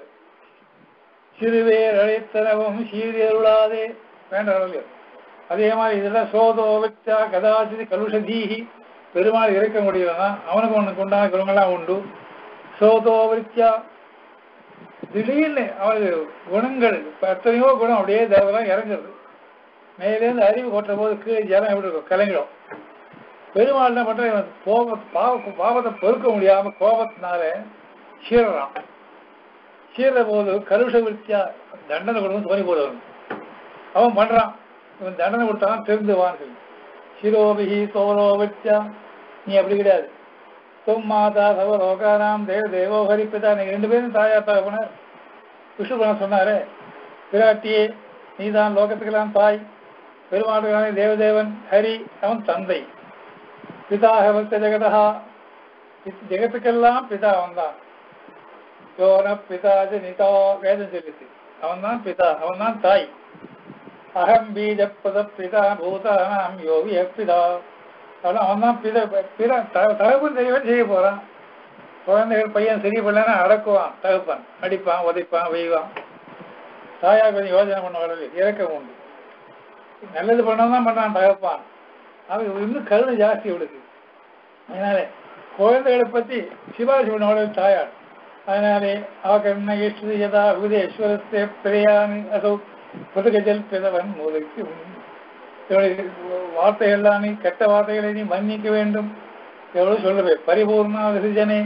S1: சிறுவேர் அழைத்தனவும் சீரியருளாதே வேண்டாம் இல்லையோ அதே மாதிரி இதெல்லாம் சோதோ வச்சா கதாச்சிது கலுஷதீஹி பெருமாள் இறக்க முடியலன்னா அவனுக்கு ஒண்ணுக்கு உண்டான குணங்கள்லாம் உண்டு சோதோ விருத்தியா திடீர்னு அவனுக்கு குணங்கள் இப்ப எத்தனையோ குணம் அப்படியே தேவலாம் இறங்குறது மேலேருந்து அறிவு கொட்டுற போது கீழே ஜலம் எப்படி இருக்கும் கலங்கிடும் பெருமாள் என்ன பண்ற இவன் கோப பாவ பாவத்தை பொறுக்க முடியாம கோபத்தினால சீரறான் சீர போது கலுஷ விருத்தியா தண்டனை கொடுக்கும் தோணி போடுவான் அவன் பண்றான் இவன் தண்டனை கொடுத்தான் திருந்துவான்னு சொல்லி சிரோபிஹி சோலோ விருத்தியா நீ அப்படி கிடையாது தும் மாதா சவ லோகானாம் தேவ தேவோ ஹரிப்பிதா நீங்க ரெண்டு பேரும் தாயா தகப்பனர் விஷ்ணுபுரம் சொன்னாரு பிராட்டியே நீதான் லோகத்துக்கெல்லாம் தாய் பெருமாளுக்கான தேவதேவன் ஹரி அவன் தந்தை பிதாக வந்த ஜெகதா ஜெகத்துக்கெல்லாம் பிதா அவன் தான் யோன பிதாஜ நிதா வேதம் சொல்லிச்சு அவன் தான் பிதா அவன் தான் தாய் அகம் பீஜப்பத பிதா பூதானாம் யோகி பிதா அதனால அவன் தான் பித பிற தகப்பன் தெரியவன் செய்ய போறான் குழந்தைகள் பையன் சரி பண்ணலன்னா அடக்குவான் தகப்பன் அடிப்பான் உதைப்பான் வெய்வான் தாயா கொஞ்சம் யோசனை பண்ண வரல இறக்கம் உண்டு நல்லது பண்ணதான் பண்ணான் தகப்பான் அவன் இன்னும் கருணை ஜாஸ்தி இவளுக்கு அதனால குழந்தைகளை பத்தி சிபாரிசு பண்ண வரல தாயார் அதனாலே ஆகர்ண ஈஸ்வரி யதா உதேஸ்வரத்தை பிரியாணி அதோ புதுகஜல் பிறவன் மூலைக்கு இவனுடைய வார்த்தைகள்லாம் நீ கெட்ட வார்த்தைகளை நீ மன்னிக்க வேண்டும் எவ்வளவு சொல்லுவே பரிபூர்ண விசர்ஜனை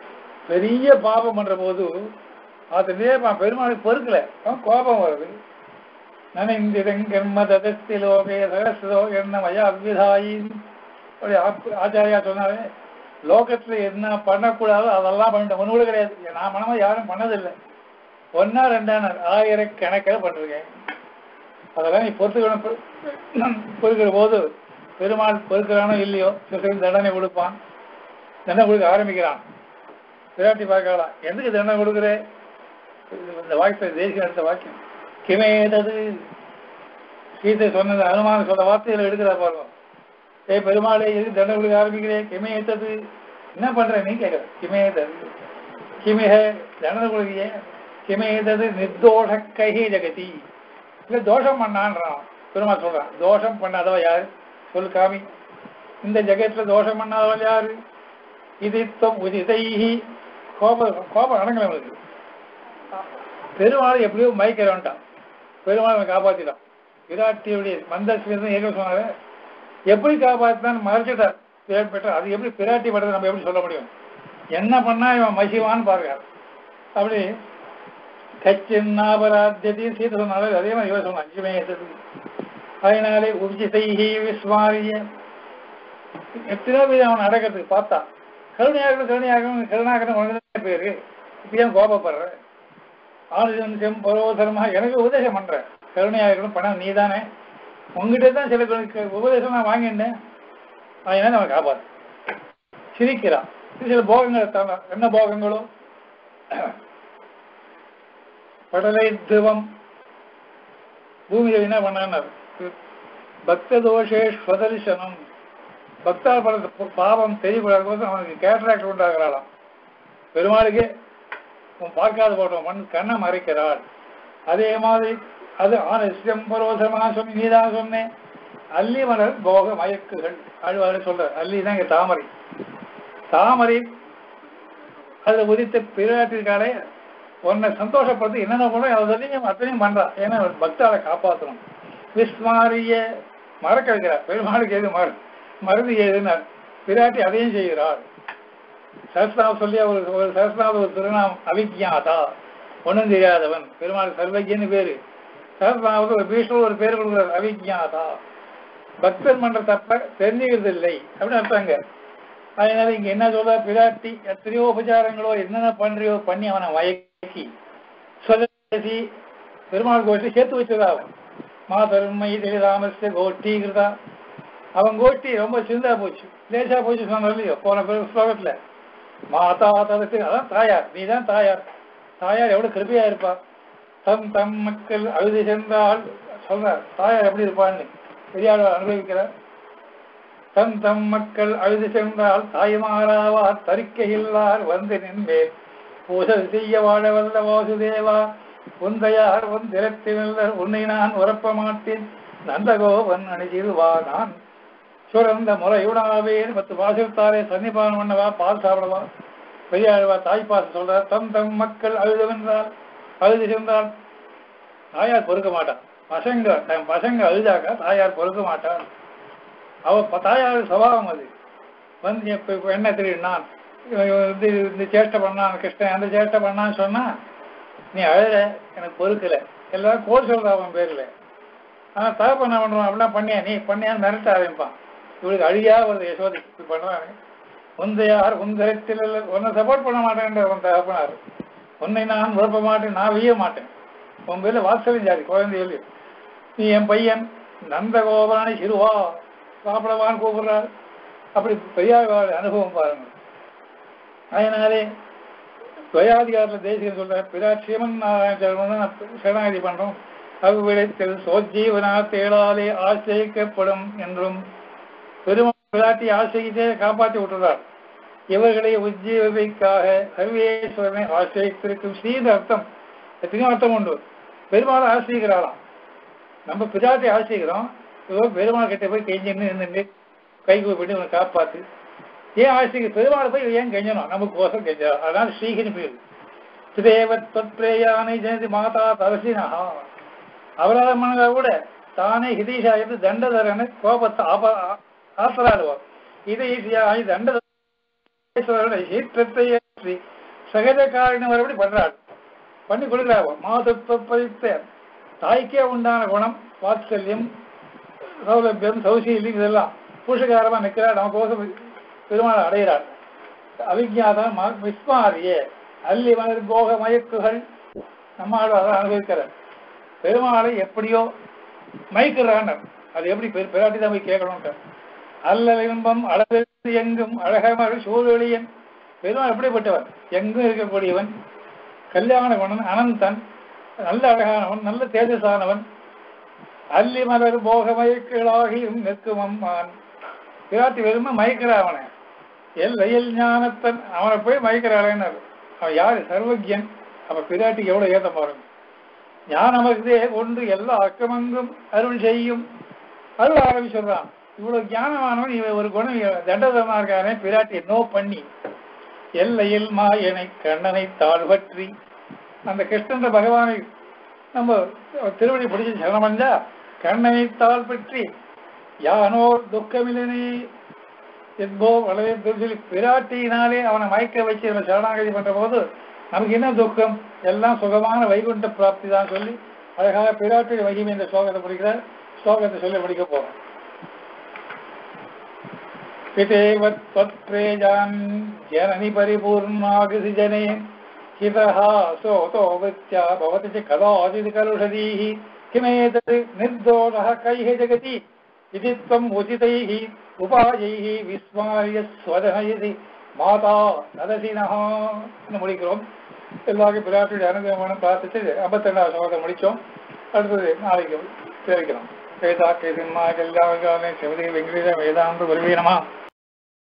S1: பெரிய பாபம் பண்ற போது அதுலயே பெருமாளுக்கு பொறுக்கல அவன் கோபம் வருது நனிந்திரங்கெம்ம ததஸ்தி லோகே சகஸ்ரோ என்ன மயா அவ்விதாயி அப்படி ஆப்- ஆச்சாரியா சொன்னாரு லோகத்துல என்ன பண்ணக்கூடாதோ அதெல்லாம் பண்ணிட்டேன் ஒண்ணு கூட கிடையாது நான் மனமா யாரும் பண்ணதில்லை ஒன்னா ரெண்டா ஆயிரக்கணக்கில் பண்ணிருக்கேன் அதெல்லாம் நீ பொறுத்துக்கணும் பொ- பொறுக்கிற போது பெருமாள் பொறுக்கிறானோ இல்லையோ சில சமயம் தண்டனை கொடுப்பான் தண்டனை கொடுக்க ஆரம்பிக்கிறான் பிராட்டி பார்க்கலாம் எதுக்கு தண்டனை கொடுக்குறே இது இந்த வாக்கியம் தேசிய அடுத்த வாக்கியம் கிமேதது சீதை சொன்னது அனுமானம் சொன்ன வார்த்தையில எடுக்கிறா பாருங்க ஏ பெருமாளே எதுக்கு தண்டனை கொடுக்க ஆரம்பிக்கிறேன் கிமேதது என்ன பண்ற நீ கேட்கற கிமேதது கிமிக தண்டனை கொடுக்கியே கிமேதது நிர்தோஷ கைஹி ஜெகதி இல்ல தோஷம் பண்ணான்றான் பெருமாள் சொல்றான் தோஷம் பண்ணாதவ யாரு சொல்லு காமி இந்த ஜெகத்துல தோஷம் பண்ணாதவள் யாரு இதித்தம் உதிதைஹி கோப கோபம் அடங்கல அவனுக்கு பெருமாள் எப்படியோ மயக்கிறவன்ட்டான் பெருமாள் அவன் காப்பாத்திட்டான் விராட்டியுடைய மந்தஸ்மிருதம் ஏற்கனவே சொன்னாரு எப்படி காப்பாத்தினான்னு மறைச்சிட்டார் பிராட்டி பெற்றார் அது எப்படி பிராட்டி படுறது நம்ம எப்படி சொல்ல முடியும் என்ன பண்ணா இவன் மசிவான்னு பாருங்க அப்படி கச்சின்னாபராத்தியத்தையும் சீதை சொன்னாலும் அதே மாதிரி இவன் சொன்னான் இவன் அதனாலே உச்சிதைஹி விஸ்மாரிய எத்தனையோ பேர் அவன் நடக்கிறதுக்கு பார்த்தா கருணையாகணும் கருணையாகணும் கருணாகரம் உனக்கு பேரு இப்ப ஏன் கோபப்படுற ஆளுநன் செம்பரோதரமா எனக்கு உபதேசம் பண்ற கருணையாகணும் பணம் நீதானே உங்ககிட்ட தான் சில குண- உபதேசம் நான் வாங்கிட்டேன் அதனால அவன் காப்பாத்து சிரிக்கிறான் இது சில போகங்கள் தாங்க என்ன போகங்களோ படலை துவம் பூமியில என்ன பண்ணார் பக்த தோஷே ஸ்வதர்சனம் பக்தால் பல பாவம் தெரியப்படாத போது அவனுக்கு கேட்ராக்ட் உண்டாகிறாளாம் பெருமாளுக்கே உன் பார்க்காத போட்டோம் மண் கண்ணை மறைக்கிறாள் அதே மாதிரி அது ஆனஸ்யம் பரோசமா சொல்லி நீதான் சொன்னேன் அல்லி மலர் போக மயக்குகள் ஆழ்வாரு சொல்ற அல்லி தான் இங்க தாமரை தாமரை அதுல உதித்த பிராட்டிருக்காலே உன்னை சந்தோஷப்படுத்தி என்னென்ன பண்ணோம் அதையும் அத்தனையும் பண்றான் ஏன்னா பக்தாவை காப்பாற்றணும் விஸ்மாரிய மறக்க வைக்கிறார் பெருமாளுக்கு எது மறு மருந்து ஏதுன்னார் பிராட்டி அதையும் செய்கிறாள் சரஸ்நாமம் சொல்லி ஒரு ஒரு சரஸ்நாம ஒரு திருநாமம் அவிஜாதா ஒண்ணும் தெரியாதவன் பெருமாள் சர்வஜன்னு பேரு சரஸ்நாமத்துக்கு ஒரு பீஷ்ணர் ஒரு பேர் கொடுக்குறார் அவிஜாதா பக்தன் பண்ற தப்ப தெரிஞ்சுக்கிறது இல்லை அப்படின்னு அர்த்தங்க அதனால இங்க என்ன சொல்ற பிராட்டி எத்தனையோ உபச்சாரங்களோ என்னென்ன பண்றியோ பண்ணி அவனை வயக்கி சொல்ல பேசி பெருமாள் கோஷ்டி சேர்த்து வச்சதா அவன் மாதருமை ராமஸ்ய கோஷ்டி கிருதா அவன் கோஷ்டி ரொம்ப சின்னதா போச்சு லேசா போச்சு சொன்ன இல்லையோ போன பிறகு ஸ்லோகத்துல மாதா ததத்து அதான் தாயார் நீ தான் தாயார் தாயார் எவ்வளவு கிருபையா இருப்பா தம் தம் மக்கள் அழுது சென்றால் சொல்றார் தாயார் எப்படி இருப்பான்னு பெரியாள் அனுபவிக்கிறார் தம் தம் மக்கள் அழுது சென்றால் தாய்மாராவார் தரிக்கையில்லார் வந்து நின்றேன் பூசை செய்ய வாழ வல்ல வாசுதேவா உந்தையார் ஒந்திரத்தினர் உன்னை நான் உரப்ப மாட்டேன் நந்தகோபன் அணிஜில்வா நான் சுரந்த முறையுடாவேன் பத்து வாசித்தாரே சன்னிபானம் பண்ணவா பால் சாப்பிடவா பெரியாழ்வா தாய்ப்பாச சொல்றார் தம் தம் மக்கள் அழுதவென்றால் அழுது சென்றால் தாயார் பொறுக்க மாட்டான் பசங்க தன் பசங்க அழுதாக்கா தாயார் பொறுக்க மாட்டான் அவ ப- தாயார் சுபாவம் அது வந்து இப்ப இப்ப என்ன தெரியும் நான் இவன் இவன் வந்து இந்த சேஷ்டை பண்ணான் கிருஷ்ணன் அந்த சேஷ்டை பண்ணான்னு சொன்னா நீ அழுத எனக்கு பொறுக்கல எல்லாரும் கோல் சொல்றா அவன் பேர்ல ஆனா தகப்ப என்ன பண்றான் அப்படிலாம் பண்ணியா நீ பண்ணியான்னு மிரட்ட ஆரம்பிப்பான் இவளுக்கு அழியா வருது யசோதை இப்படி பண்றாங்க உந்தையார் உந்தரத்தில் உன்னை சப்போர்ட் பண்ண மாட்டேன்ற உன் தகப்பனார் உன்னை நான் விருப்ப மாட்டேன் நான் வெய்ய மாட்டேன் உன் பேர்ல வாத்சல்யம் ஜாதி குழந்தைகள் நீ என் பையன் நந்தகோபராணி சிறுவா சாப்பிடவான்னு கூப்பிடுறார் அப்படி பெரியார் அனுபவம் பாருங்க அதனாலே துவயாதிகாரத்தில் தேசியம் சொல்ற பிராட் ஸ்ரீமன் நாராயண சரணாகதி பண்றோம் அவ்விடத்தில் சோஜீவனா தேடாலே ஆசிரியிக்கப்படும் என்றும் பெருமாள் பிராட்டி ஆசிரியத்தை காப்பாற்றி விட்டுறார் இவர்களை உஜ்ஜீவிக்காக சர்வேஸ்வரனை ஆசிரியத்திருக்கும் ஸ்ரீத அர்த்தம் எத்தனையோ அர்த்தம் உண்டு பெருமாளை ஆசிரிக்கிறாராம் நம்ம பிராட்டி ஆசிரிக்கிறோம் ஏதோ பெருமாள் கிட்ட போய் கெஞ்சின்னு இருந்துட்டு கை கூப்பிட்டு உன்னை காப்பாத்து ஏன் ஆசிரிக்க பெருமாள் போய் ஏன் கெஞ்சணும் நமக்கு கோசம் கெஞ்சணும் அதனால ஸ்ரீகினி பேரு சுதேவத்வத்ரேயானை ஜெயதி மாதா தரசினா அவரால் மனதா கூட தானே ஹிதீஷாயத்து தண்டதரன்னு கோபத்தை ஆப ஆசராடுவார் ஹிதீஷியாய் தண்டதரனுடைய சீற்றத்தை ஏற்றி சகஜ காரணம் வரபடி பண்றாள் பண்ணி கொடுக்குறாவோ மாதத்துவ பறித்த தாய்க்கே உண்டான குணம் வாத்சல்யம் சௌலபியம் சௌசீல்யம் இதெல்லாம் பூஷகாரமா நிற்கிறார் நமக்கோசம் பெருமாள் அடைகிறார் அவிஜாதான் விஸ்மாரியே அல்லி மலர் போக மயக்குகள் நம்மால் அதை அனுபவிக்கிறார் பெருமாளை எப்படியோ மயக்கிறான் அது எப்படி பெரு- பிராட்டி தான் போய் கேட்கணும் அல்லல் இன்பம் அளவிற்கு எங்கும் அழகமர் சூழலியன் பெருமாள் எப்படிப்பட்டவன் எங்கும் இருக்கக்கூடியவன் கல்யாண குணன் அனந்தன் நல்ல அழகானவன் நல்ல தேஜஸானவன் அல்லி மலர் போக மயக்களாகியும் நிற்கும் அம்மான் பிராட்டி வெறுமை மயக்கிறா அவனை எல்லையில் ஞானத்தன் அவனை போய் மயக்கிறாளேன்னு அவன் யாரு சர்வஜன் அவன் பிராட்டிக்கு எவ்வளவு ஏத்த பாருங்க ஞானமகதே ஒன்று எல்லா அக்கமங்கும் அருள் செய்யும் அருள் ஆரம்பிச்சுடுறான் இவ்வளவு ஞானமானவன் இவன் ஒரு குணம் தண்டதமா இருக்கானே பிராட்டியை நோ பண்ணி எல்லையில் மாயனை கண்ணனை தாழ்வற்றி அந்த கிருஷ்ணன்ற பகவானை நம்ம திருவடி பிடிச்சி சரணமஞ்சா கண்ணனை தாழ் பற்றி யானோர் துக்கமில்லனே என்போ வளவே சொல்லி பிராட்டியினாலே அவனை மயக்க வச்சு அவனை சரணாகதி பண்ற போது நமக்கு என்ன துக்கம் எல்லாம் சுகமான வைகுண்ட பிராப்தி தான் சொல்லி அழகாக பிராட்டிய மகிமை இந்த ஸ்லோகத்தை முடிக்கிறார் ஸ்லோகத்தை சொல்லி முடிக்க போறோம் पितेव त्वत्प्रेजान् जननि परिपूर्णागिसि जने हितः सोतो वृत्या भवति च कदाचित् कलुषदीः किमेतत् निर्दोषः कैः जगति इति त्वम् उचितैः उपायैः विस्मार्य स्वदनयति மாதா நதசினஹா முடிக்கிறோம் எல்லாருக்கும் பிராட்டியுடைய அனுகிரகமான பிரார்த்திச்சு ஐம்பத்தி ரெண்டாவது சோதனை முடிச்சோம் அடுத்தது நாளைக்கு தெரிவிக்கிறோம் வேதா கேசிம்மா கல்யாண சிவதி வெங்கடேஷ வேதாந்த குருவீனமா